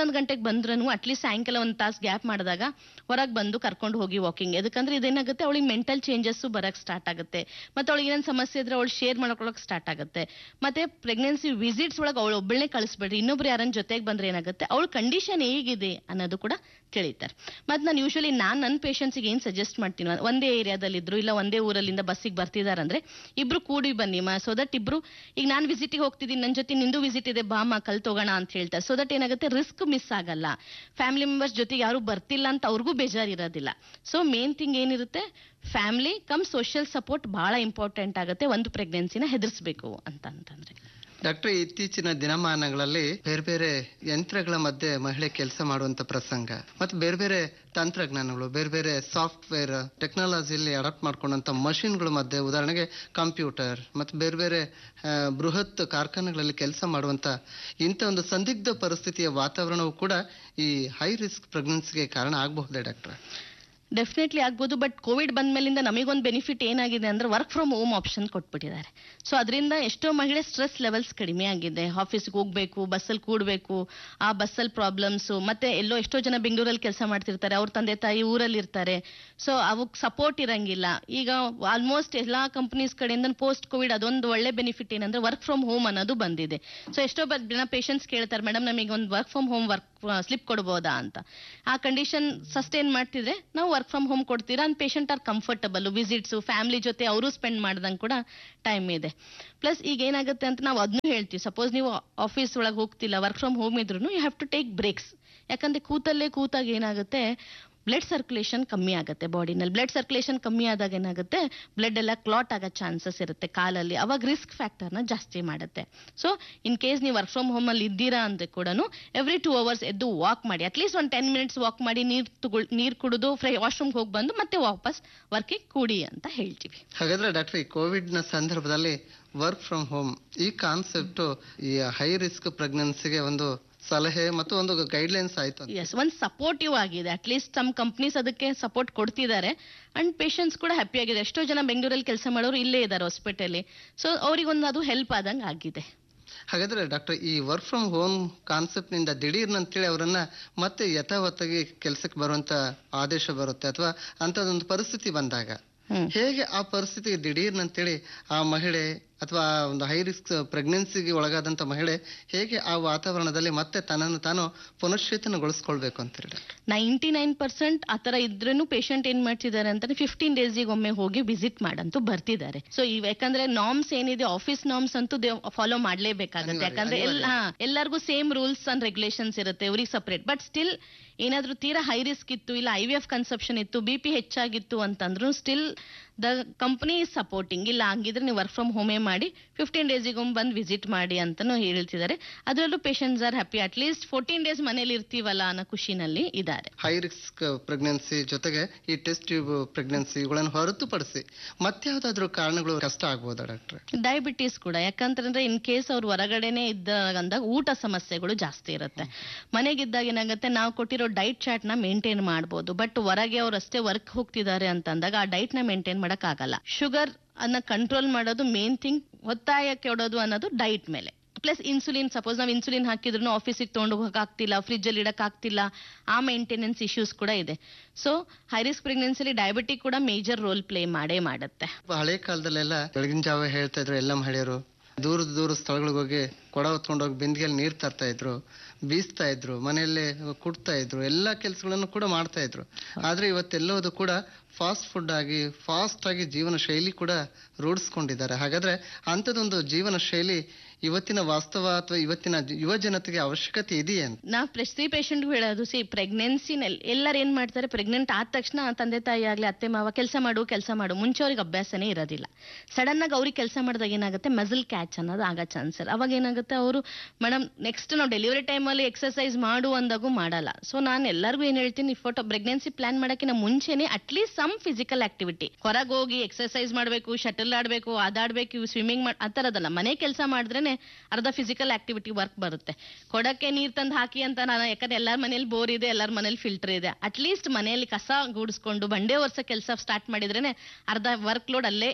ಹನ್ನೊಂದು ಗಂಟೆಗೆ ಬಂದ್ರೂ ಅಟ್ಲೀಸ್ಟ್ ಸಾಯಂಕಾಲ ಒಂದು ತಾಸು ಗ್ಯಾಪ್ ಮಾಡಿದಾಗ ಹೊರಗೆ ಬಂದು ಕರ್ಕೊಂಡು ಹೋಗಿ ವಾಕಿಂಗ್ ಯಾಕಂದ್ರೆ ಇದೇನಾಗುತ್ತೆ ಅವಳಿಗೆ ಮೆಂಟಲ್ ಚೇಂಜಸ್ ಬರಕ್ ಸ್ಟಾರ್ಟ್ ಆಗುತ್ತೆ ಮತ್ತೆ ಅವಳಿಗೆ ಏನೇನು ಸಮಸ್ಯೆ ಇದ್ರೆ ಅವಳು ಶೇರ್ ಮಾಡ್ಕೊಳಕ್ ಸ್ಟಾರ್ಟ್ ಆಗುತ್ತೆ ಮತ್ತೆ ಪ್ರೆಗ್ನೆನ್ಸಿ ವಿಸಿಟ್ಸ್ ಒಳಗೆ ಅವಳು ಒಬ್ಬಳನ್ನೇ ಕಳಿಸ್ಬೇಡ್ರಿ ಇನ್ನೊಬ್ರು ಯಾರನ್ನ ಜೊತೆಗೆ ಬಂದ್ರೆ ಏನಾಗುತ್ತೆ ಅವಳ ಕಂಡೀಷನ್ ಹೇಗಿದೆ ಅನ್ನೋದು ಕೂಡ ತಿಳಿತಾರೆ ಮತ್ತೆ ನಾನು ಯೂಶಲಿ ನಾನು ನನ್ನ ಪೇಷಂಟ್ಸಿಗೆ ಏನು ಸಜೆಸ್ಟ್ ಮಾಡ್ತೀನಿ ಅಂದ್ರೆ ಒಂದೇ ಏರಿಯಾದಲ್ಲಿ ಇದ್ರು ಇಲ್ಲ ಒಂದೇ ಊರಲ್ಲಿಂದ ಬಸ್ಸಿಗೆ ಬರ್ತಿದಾರಂದ್ರೆ ಇಬ್ರು ಕೂಡಿ ಬನ್ನಿ ಮಾ ಸೊ ದಟ್ ಇಬ್ರು ಈಗ ನಾನು ವಿಸಿಟಿಗೆ ಹೋಗ್ತಿದ್ದೀನಿ ನನ್ನ ಜೊತೆ ನಿಂದು ವಿಸಿಟ್ ಇದೆ ಬಾಮ ಕಲ್ ತಗೋಣ ಅಂತ ಹೇಳ್ತಾರೆ ಸೊ ದಟ್ ಏನಾಗುತ್ತೆ ರಿಸ್ಕ್ ಮಿಸ್ ಆಗಲ್ಲ ಫ್ಯಾಮಿಲಿ ಮೆಂಬರ್ಸ್ ಜೊತೆಗೆ ಯಾರು ಬರ್ತಿಲ್ಲ ಅಂತ ಅವ್ರಿಗೂ ಬೇಜಾರ್ ಇರೋದಿಲ್ಲ ಸೊ ಮೇನ್ ಥಿಂಗ್ ಏನಿರುತ್ತೆ ಫ್ಯಾಮಿಲಿ ಕಮ್ ಸೋಷಿಯಲ್ ಸಪೋರ್ಟ್ ಬಹಳ ಇಂಪಾರ್ಟೆಂಟ್ ಆಗುತ್ತೆ ಒಂದು ಪ್ರೆಗ್ನೆನ್ಸಿನ ಹೆದರ್ಸ್ಬೇಕು ಅಂತ ಅಂತಂದ್ರೆ ಡಾಕ್ಟರ್ ಇತ್ತೀಚಿನ ದಿನಮಾನಗಳಲ್ಲಿ ಬೇರೆ ಬೇರೆ ಯಂತ್ರಗಳ ಮಧ್ಯೆ ಮಹಿಳೆ ಕೆಲಸ ಮಾಡುವಂತ ಪ್ರಸಂಗ ಮತ್ತೆ ಬೇರೆ ಬೇರೆ ತಂತ್ರಜ್ಞಾನಗಳು ಬೇರೆ ಬೇರೆ ಸಾಫ್ಟ್ವೇರ್ ಟೆಕ್ನಾಲಜಿಯಲ್ಲಿ ಅಡಾಪ್ಟ್ ಮಾಡ್ಕೊಂಡಂತ ಮಷಿನ್ಗಳ ಮಧ್ಯೆ ಉದಾಹರಣೆಗೆ ಕಂಪ್ಯೂಟರ್ ಮತ್ತೆ ಬೇರೆ ಬೇರೆ ಆ, ಬೃಹತ್ ಕಾರ್ಖಾನೆಗಳಲ್ಲಿ ಕೆಲಸ ಮಾಡುವಂತ ಇಂಥ ಒಂದು ಸಂದಿಗ್ಧ ಪರಿಸ್ಥಿತಿಯ ವಾತಾವರಣವು ಕೂಡ ಈ ಹೈ ರಿಸ್ಕ್ ಪ್ರೆಗ್ನೆನ್ಸಿಗೆ ಕಾರಣ ಆಗಬಹುದೇ ಡಾಕ್ಟರ್ ಡೆಫಿನೆಟ್ಲಿ ಆಗ್ಬೋದು ಬಟ್ ಕೋವಿಡ್ ಬಂದ್ಮೇಲಿಂದ ನಮಗೊಂದು ಬೆನಿಫಿಟ್ ಏನಾಗಿದೆ ಅಂದ್ರೆ ವರ್ಕ್ ಫ್ರಮ್ ಹೋಮ್ ಆಪ್ಷನ್ ಕೊಟ್ಬಿಟ್ಟಿದ್ದಾರೆ ಸೊ ಅದರಿಂದ ಎಷ್ಟೋ ಮಹಿಳೆ ಸ್ಟ್ರೆಸ್ ಲೆವೆಲ್ಸ್ ಕಡಿಮೆ ಆಗಿದೆ ಆಫೀಸ್ಗೆ ಹೋಗ್ಬೇಕು ಬಸ್ಸಲ್ಲಿ ಕೂಡಬೇಕು ಆ ಬಸ್ಸಲ್ಲಿ ಪ್ರಾಬ್ಲಮ್ಸು ಮತ್ತೆ ಎಲ್ಲೋ ಎಷ್ಟೋ ಜನ ಬೆಂಗಳೂರಲ್ಲಿ ಕೆಲಸ ಮಾಡ್ತಿರ್ತಾರೆ ಅವ್ರ ತಂದೆ ತಾಯಿ ಊರಲ್ಲಿ ಇರ್ತಾರೆ ಸೊ ಅವಕ್ ಸಪೋರ್ಟ್ ಇರಂಗಿಲ್ಲ ಈಗ ಆಲ್ಮೋಸ್ಟ್ ಎಲ್ಲಾ ಕಂಪನೀಸ್ ಕಡೆಯಿಂದ ಪೋಸ್ಟ್ ಕೋವಿಡ್ ಅದೊಂದು ಒಳ್ಳೆ ಬೆನಿಫಿಟ್ ಏನಂದ್ರೆ ವರ್ಕ್ ಫ್ರಮ್ ಹೋಮ್ ಅನ್ನೋದು ಬಂದಿದೆ ಸೊ ಎಷ್ಟೋ ಬ- ಜನ ಪೇಷಂಟ್ಸ್ ಕೇಳ್ತಾರೆ ಮೇಡಮ್ ನಮಗೆ ಒಂದು work from home work slip ಕೊಡ್ಬೋದಾ ಅಂತ ಆ ಕಂಡೀಷನ್ ಸಸ್ಟೈನ್ ಮಾಡ್ತಿದ್ರೆ ನಾವು ವರ್ಕ್ ಫ್ರಮ್ ಹೋಮ್ ಕೊಡ್ತೀರಾ and patient are comfortable visits family ಜೊತೆ ಅವರು ಸ್ಪೆಂಡ್ ಮಾಡ್ದಂಗೆ ಕೂಡ ಟೈಮ್ ಇದೆ ಪ್ಲಸ್ ಈಗ ಏನಾಗುತ್ತೆ ಅಂತ ನಾವು ಅದನ್ನು ಹೇಳ್ತೀವಿ ಸಪೋಸ್ ನೀವು ಆಫೀಸ್ ಒಳಗೆ ಹೋಗ್ತಿಲ್ಲ ವರ್ಕ್ ಫ್ರಮ್ ಹೋಮ್ ಇದ್ರು you have to take breaks ಯಾಕಂದ್ರೆ ಕೂತಲ್ಲೇ ಕೂತಾಗ ಏನಾಗುತ್ತೆ ಬ್ಲಡ್ ಸರ್ಕ್ಯುಲೇಷನ್ ಕಮ್ಮಿ ಆಗುತ್ತೆ ಬಾಡಿನಲ್ಲಿ ಬ್ಲಡ್ ಸರ್ಕ್ಯುಲೇಷನ್ ಕಮ್ಮಿ ಆದಾಗ ಏನಾಗುತ್ತೆ ಬ್ಲಡ್ ಎಲ್ಲ ಕ್ಲಾಟ್ ಆಗೋ ಚಾನ್ಸಸ್ ಇರುತ್ತೆ ಕಾಲಲ್ಲಿ ಅವಾಗ ರಿಸ್ಕ್ ಫ್ಯಾಕ್ಟರ್ನ ಜಾಸ್ತಿ ಮಾಡುತ್ತೆ ಸೊ ಇನ್ ಕೇಸ್ ನೀವು ವರ್ಕ್ ಫ್ರಮ್ ಹೋಮ್ ಅಲ್ಲಿ ಇದ್ದೀರಾ ಅಂದ್ರೆ ಕೂಡ ಎವ್ರಿ ಟೂ ಅವರ್ಸ್ ಎದ್ದು ವಾಕ್ ಮಾಡಿ ಅಟ್ಲೀಸ್ಟ್ ಒಂದು ಟೆನ್ ಮಿನಿಟ್ಸ್ ವಾಕ್ ಮಾಡಿ ನೀರು ತಗೊಳ್ ನೀರು ಕುಡಿದು ಫ್ರೈ ವಾಶ್ರೂಮ್ಗೆ ಹೋಗಿ ಬಂದು ಮತ್ತೆ ವಾಪಸ್ ವರ್ಕಿಗೆ ಕೂಡಿ ಅಂತ ಹೇಳ್ತೀವಿ ಹಾಗಾದ್ರೆ ಡಾಕ್ಟರ್ ಈ ಕೋವಿಡ್ ನ ಸಂದರ್ಭದಲ್ಲಿ ವರ್ಕ್ ಫ್ರಮ್ ಹೋಮ್ ಈ ಕಾನ್ಸೆಪ್ಟ್ ಈ ಹೈ ರಿಸ್ಕ್ ಪ್ರೆಗ್ನೆನ್ಸಿಗೆ ಒಂದು ಸಲಹೆ ಮತ್ತು ಒಂದು ಗೈಡ್ಲೈನ್ಸ್ ಆಯ್ತು ಅಂತ. ಎಸ್ ಒಂದು ಸಪೋರ್ಟಿವ್ ಆಗಿದೆ ಅಟ್ಲೀಸ್ಟ್ ಸಮ್ ಕಂಪ್ನೀಸ್ ಅದಕ್ಕೆ ಸಪೋರ್ಟ್ ಕೊಡ್ತಿದ್ದಾರೆ ಅಂಡ್ ಪೇಷಂಟ್ಸ್ ಕೂಡ ಹ್ಯಾಪಿ ಆಗಿದೆ ಎಷ್ಟೋ ಜನ ಬೆಂಗಳೂರಲ್ಲಿ ಕೆಲಸ ಮಾಡೋರು ಇಲ್ಲೇ ಇದ್ದಾರೆ ಹಾಸ್ಪಿಟಲ್ ಸೊ ಅವ್ರಿಗೊಂದು ಅದು ಹೆಲ್ಪ್ ಆದಂಗೆ ಆಗಿದೆ ಹಾಗಾದ್ರೆ ಡಾಕ್ಟರ್ ಈ ವರ್ಕ್ ಫ್ರಮ್ ಹೋಮ್ ಕಾನ್ಸೆಪ್ಟ್ ನಿಂದ ದಿಢೀರ್ನ ಅಂತೇಳಿ ಅವರನ್ನ ಮತ್ತೆ ಯಥಾವತ್ತಾಗಿ ಕೆಲಸಕ್ಕೆ ಬರುವಂತ ಆದೇಶ ಬರುತ್ತೆ ಅಥವಾ ಅಂತದೊಂದು ಪರಿಸ್ಥಿತಿ ಬಂದಾಗ ಹ್ಮ್ ಹೇಗೆ ಆ ಪರಿಸ್ಥಿತಿಗೆ ದಿಢೀರ್ನ ಅಂತೇಳಿ ಆ ಮಹಿಳೆ ಅಥವಾ ಒಂದು ಹೈ ರಿಸ್ಕ್ ಪ್ರೆಗ್ನೆನ್ಸಿಗೆ ಒಳಗಾದಂತ ಮಹಿಳೆ ಹೇಗೆ ಆ ವಾತಾವರಣದಲ್ಲಿ ಮತ್ತೆ ತನ್ನನ್ನು ತಾನು ಪುನಶ್ಚೇತನಗೊಳಿಸ್ಕೊಳ್ಬೇಕು ಅಂತೀರಿ ಡಾಕ್ಟರ್ ನೈಂಟಿ ನೈನ್ ಪರ್ಸೆಂಟ್ ಆ ಥರ ಇದ್ರೂ ಪೇಷಂಟ್ ಏನ್ ಮಾಡ್ತಿದ್ದಾರೆ ಅಂತಂದ್ರೆ ಫಿಫ್ಟೀನ್ ಡೇಸಿಗೆ ಒಮ್ಮೆ ಹೋಗಿ ವಿಸಿಟ್ ಮಾಡಂತೂ ಬರ್ತಿದ್ದಾರೆ ಸೊ ಇವ್ ಯಾಕಂದ್ರೆ ನಾರ್ಮ್ಸ್ ಏನಿದೆ ಆಫೀಸ್ ನಾರ್ಮ್ಸ್ ಅಂತೂ ಫಾಲೋ ಮಾಡ್ಲೇಬೇಕಾಗತ್ತೆ ಅನಿವಾರ್ಯ, ಯಾಕಂದ್ರೆ ಎಲ್ಲ ಅನಿವಾರ್ಯ. ಹಾ, ಎಲ್ಲರಿಗೂ ಸೇಮ್ ರೂಲ್ಸ್ ಅಂಡ್ ರೆಗ್ಯುಲೇಷನ್ಸ್ ಇರುತ್ತೆ ಇವ್ರಿಗೆ ಸಪರೇಟ್ ಬಟ್ ಸ್ಟಿಲ್ ಏನಾದ್ರೂ ತೀರಾ ಹೈ ರಿಸ್ಕ್ ಇತ್ತು ಇಲ್ಲ ಐ ವಿ ಎಫ್ ಕನ್ಸಪ್ಷನ್ ಇತ್ತು ಬಿ ಪಿ ಹೆಚ್ಚಾಗಿತ್ತು ಅಂತಂದ್ರೂ still the company is supporting ಇಲ್ಲ ಹಂಗಿದ್ರೆ ನೀವು ವರ್ಕ್ ಫ್ರಮ್ ಹೋಮೇ ಮಾಡಿ ಫಿಫ್ಟೀನ್ ಡೇಸಿಗೊಮ್ಮೆ ಬಂದು ವಿಸಿಟ್ ಮಾಡಿ ಅಂತಾನು ಹೇಳ್ತಿದ್ದಾರೆ ಅದರಲ್ಲೂ patients are happy at least fourteen days ಮನೇಲಿ ಇರ್ತೀವಲ್ಲ ಅನ್ನೋ ಖುಷಿನಲ್ಲಿ ಇದ್ದಾರೆ ಹೈ ರಿಸ್ಕ್ ಪ್ರೆಗ್ನೆನ್ಸಿ ಜೊತೆಗೆ ಈ ಟೆಸ್ಟ್ ಟ್ಯೂಬ್ ಪ್ರೆಗ್ನೆನ್ಸಿ ಇವುಗಳನ್ನು ಹೊರತುಪಡಿಸಿ ಮತ್ಯಾವ್ದಾದ್ರು ಕಾರಣಗಳು ಕಷ್ಟ ಆಗ್ಬೋದಾ ಡಾಕ್ಟ್ರೆ ಡಯಾಬಿಟೀಸ್ ಕೂಡ ಯಾಕಂತಂದ್ರೆ ಇನ್ ಕೇಸ್ ಅವ್ರು ಹೊರಗಡೆನೆ ಇದ್ದಾಗ ಅಂದಾಗ ಊಟ ಸಮಸ್ಯೆಗಳು ಜಾಸ್ತಿ ಇರುತ್ತೆ ಮನೆಗಿದ್ದಾಗ ಏನಾಗುತ್ತೆ ನಾವು ಕೊಟ್ಟಿರೋ ಡೈಟ್ ಚಾರ್ಟ್ ನ ಮೇಂಟೈನ್ ಮಾಡ್ಬೋದು ಬಟ್ ಹೊರಗೆ ಅವ್ರು ಅಷ್ಟೇ ವರ್ಕ್ ಹೋಗ್ತಿದ್ದಾರೆ ಅಂತ ಅಂದಾಗ ಆ ಡೈಟ್ ನ ಮೇಂಟೈನ್ ಮಾಡಕ್ ಆಗಲ್ಲ ಶುಗರ್ ಅನ್ನ ಕಂಟ್ರೋಲ್ ಮಾಡೋದು ಮೇನ್ ಥಿಂಗ್ ಒತ್ತಾಯ ಕೆಡೋದು ಅನ್ನೋದು ಡೈಟ್ ಮೇಲೆ ಪ್ಲಸ್ ಇನ್ಸುಲಿನ್ ಸಪೋಸ್ ನಾವು ಇನ್ಸುಲಿನ್ ಹಾಕಿದ್ರು ಆಫೀಸಿಗೆ ತೊಗೊಂಡು ಹೋಗಕ್ ಆಗ್ತಿಲ್ಲ ಫ್ರಿಜ್ ಅಲ್ಲಿ ಇಡಕ್ ಆಗ್ತಿಲ್ಲ ಆ ಮೇಂಟೆನೆನ್ಸ್ ಇಶ್ಯೂಸ್ ಕೂಡ ಇದೆ ಸೊ ಹೈ ರಿಸ್ಕ್ ಪ್ರೆಗ್ನೆನ್ಸಿಲಿ ಡಯಾಬಿಟಿಕ್ ಕೂಡ ಮೇಜರ್ ರೋಲ್ ಪ್ಲೇ ಮಾಡೇ ಮಾಡುತ್ತೆ ಹಳೆ ಕಾಲದಲ್ಲೆಲ್ಲ ಬೆಳಗಿನ ಜಾವ ಹೇಳ್ತಾ ಇದ್ರು ಎಲ್ಲ ಮಹಿಳೆಯರು ದೂರದ ದೂರ ಸ್ಥಳಗಳಿಗೆ ಹೋಗಿ ಕೊಡ ಹೊತ್ಕೊಂಡೋಗಿ ಬಿಂದಿಗೆಯಲ್ಲಿ ನೀರು ತರ್ತಾ ಇದ್ರು ಬೀಸ್ತಾ ಇದ್ರು ಮನೆಯಲ್ಲೇ ಕುಡ್ತಾ ಇದ್ರು ಎಲ್ಲಾ ಕೆಲಸಗಳನ್ನು ಕೂಡ ಮಾಡ್ತಾ ಇದ್ರು ಆದ್ರೆ ಇವತ್ತೆಲ್ಲೋದು ಕೂಡ ಫಾಸ್ಟ್ ಫುಡ್ ಆಗಿ ಫಾಸ್ಟ್ ಆಗಿ ಜೀವನ ಶೈಲಿ ಕೂಡ ರೂಢಿಸ್ಕೊಂಡಿದ್ದಾರೆ ಹಾಗಾದ್ರೆ ಅಂಥದ್ದೊಂದು ಜೀವನ ಶೈಲಿ ಇವತ್ತಿನ ವಾಸ್ತವ ಅಥವಾ ಇವತ್ತಿನ ಜ- ಯುವ ಜನತೆಗೆ ಅವಶ್ಯಕತೆ ಇದೆಯೇ ಅಂತ ನಾವು ಪ್ರತಿ ಪೇಷಂಟ್ಗೂ ಹೇಳೋದು ಸಿ ಪ್ರೆಗ್ನೆನ್ಸಿನಲ್ಲಿ ಎಲ್ಲರೂ ಏನ್ ಮಾಡ್ತಾರೆ ಪ್ರೆಗ್ನೆಂಟ್ ಆದ ತಕ್ಷಣ ತಂದೆ ತಾಯಿ ಆಗ್ಲಿ ಅತ್ತೆ ಮಾವ ಕೆಲಸ ಮಾಡು ಕೆಲಸ ಮಾಡು ಮುಂಚೆ ಅವ್ರಿಗೆ ಅಭ್ಯಾಸನೇ ಇರೋದಿಲ್ಲ ಸಡನ್ ಆಗಿ ಅವ್ರಿಗೆ ಕೆಲಸ ಮಾಡಿದಾಗ ಏನಾಗುತ್ತೆ ಮಸಲ್ ಕ್ಯಾಚ್ ಅನ್ನೋದು ಆಗೋ ಚಾನ್ಸ್ ಅವಾಗ ಏನಾಗುತ್ತೆ ಅವರು ಮೇಡಮ್ ನೆಕ್ಸ್ಟ್ ನಾವು ಡೆಲಿವರಿ ಟೈಮಲ್ಲಿ ಎಕ್ಸರ್ಸೈಸ್ ಮಾಡು ಅಂದಾಗೂ ಮಾಡಲ್ಲ ಸೊ ನಾನು ಎಲ್ಲರಿಗೂ ಏನ್ ಹೇಳ್ತೀನಿ ಫೋಟೋ ಪ್ರೆಗ್ನೆನ್ಸಿ ಪ್ಲಾನ್ ಮಾಡೋಕ್ಕಿಂತ ಮುಂಚೆನೆ ಅಟ್ಲೀಸ್ಟ್ ಸಮ್ ಫಿಸಿಕಲ್ ಆಕ್ಟಿವಿಟಿ ಹೊರಗೆ ಹೋಗಿ ಎಕ್ಸರ್ಸೈಸ್ ಮಾಡಬೇಕು ಶಟಲ್ ಆಡಬೇಕು ಅದಾಡ್ಬೇಕು ಸ್ವಿಮ್ಮಿಂಗ್ ಮಾಡಿ ಆ ಥರದಲ್ಲ ಮನೆ ಕೆಲಸ ಮಾಡಿದ್ರೇನೆ ಅರ್ಧ ಫಿಸಿಕಲ್ ಆಕ್ಟಿವಿಟಿ ವರ್ಕ್ ಬರುತ್ತೆ ಕೊಡಕ್ಕೆ ನೀರ್ ತಂದು ಹಾಕಿ ಅಂತ ನಾನು ಯಾಕಂದ್ರೆ ಎಲ್ಲಾರ ಮನೇಲಿ ಬೋರ್ ಇದೆ ಎಲ್ಲಾರ ಮನೇಲಿ ಫಿಲ್ಟರ್ ಇದೆ ಅಟ್ಲೀಸ್ಟ್ ಮನೆಯಲ್ಲಿ ಕಸ ಗೂಡಿಸ್ಕೊಂಡು ಬಂಡೆ ವರ್ಷ ಕೆಲಸ ಸ್ಟಾರ್ಟ್ ಮಾಡಿದ್ರೇನೆ ಅರ್ಧ ವರ್ಕ್ ಲೋಡ್ ಅಲ್ಲೇ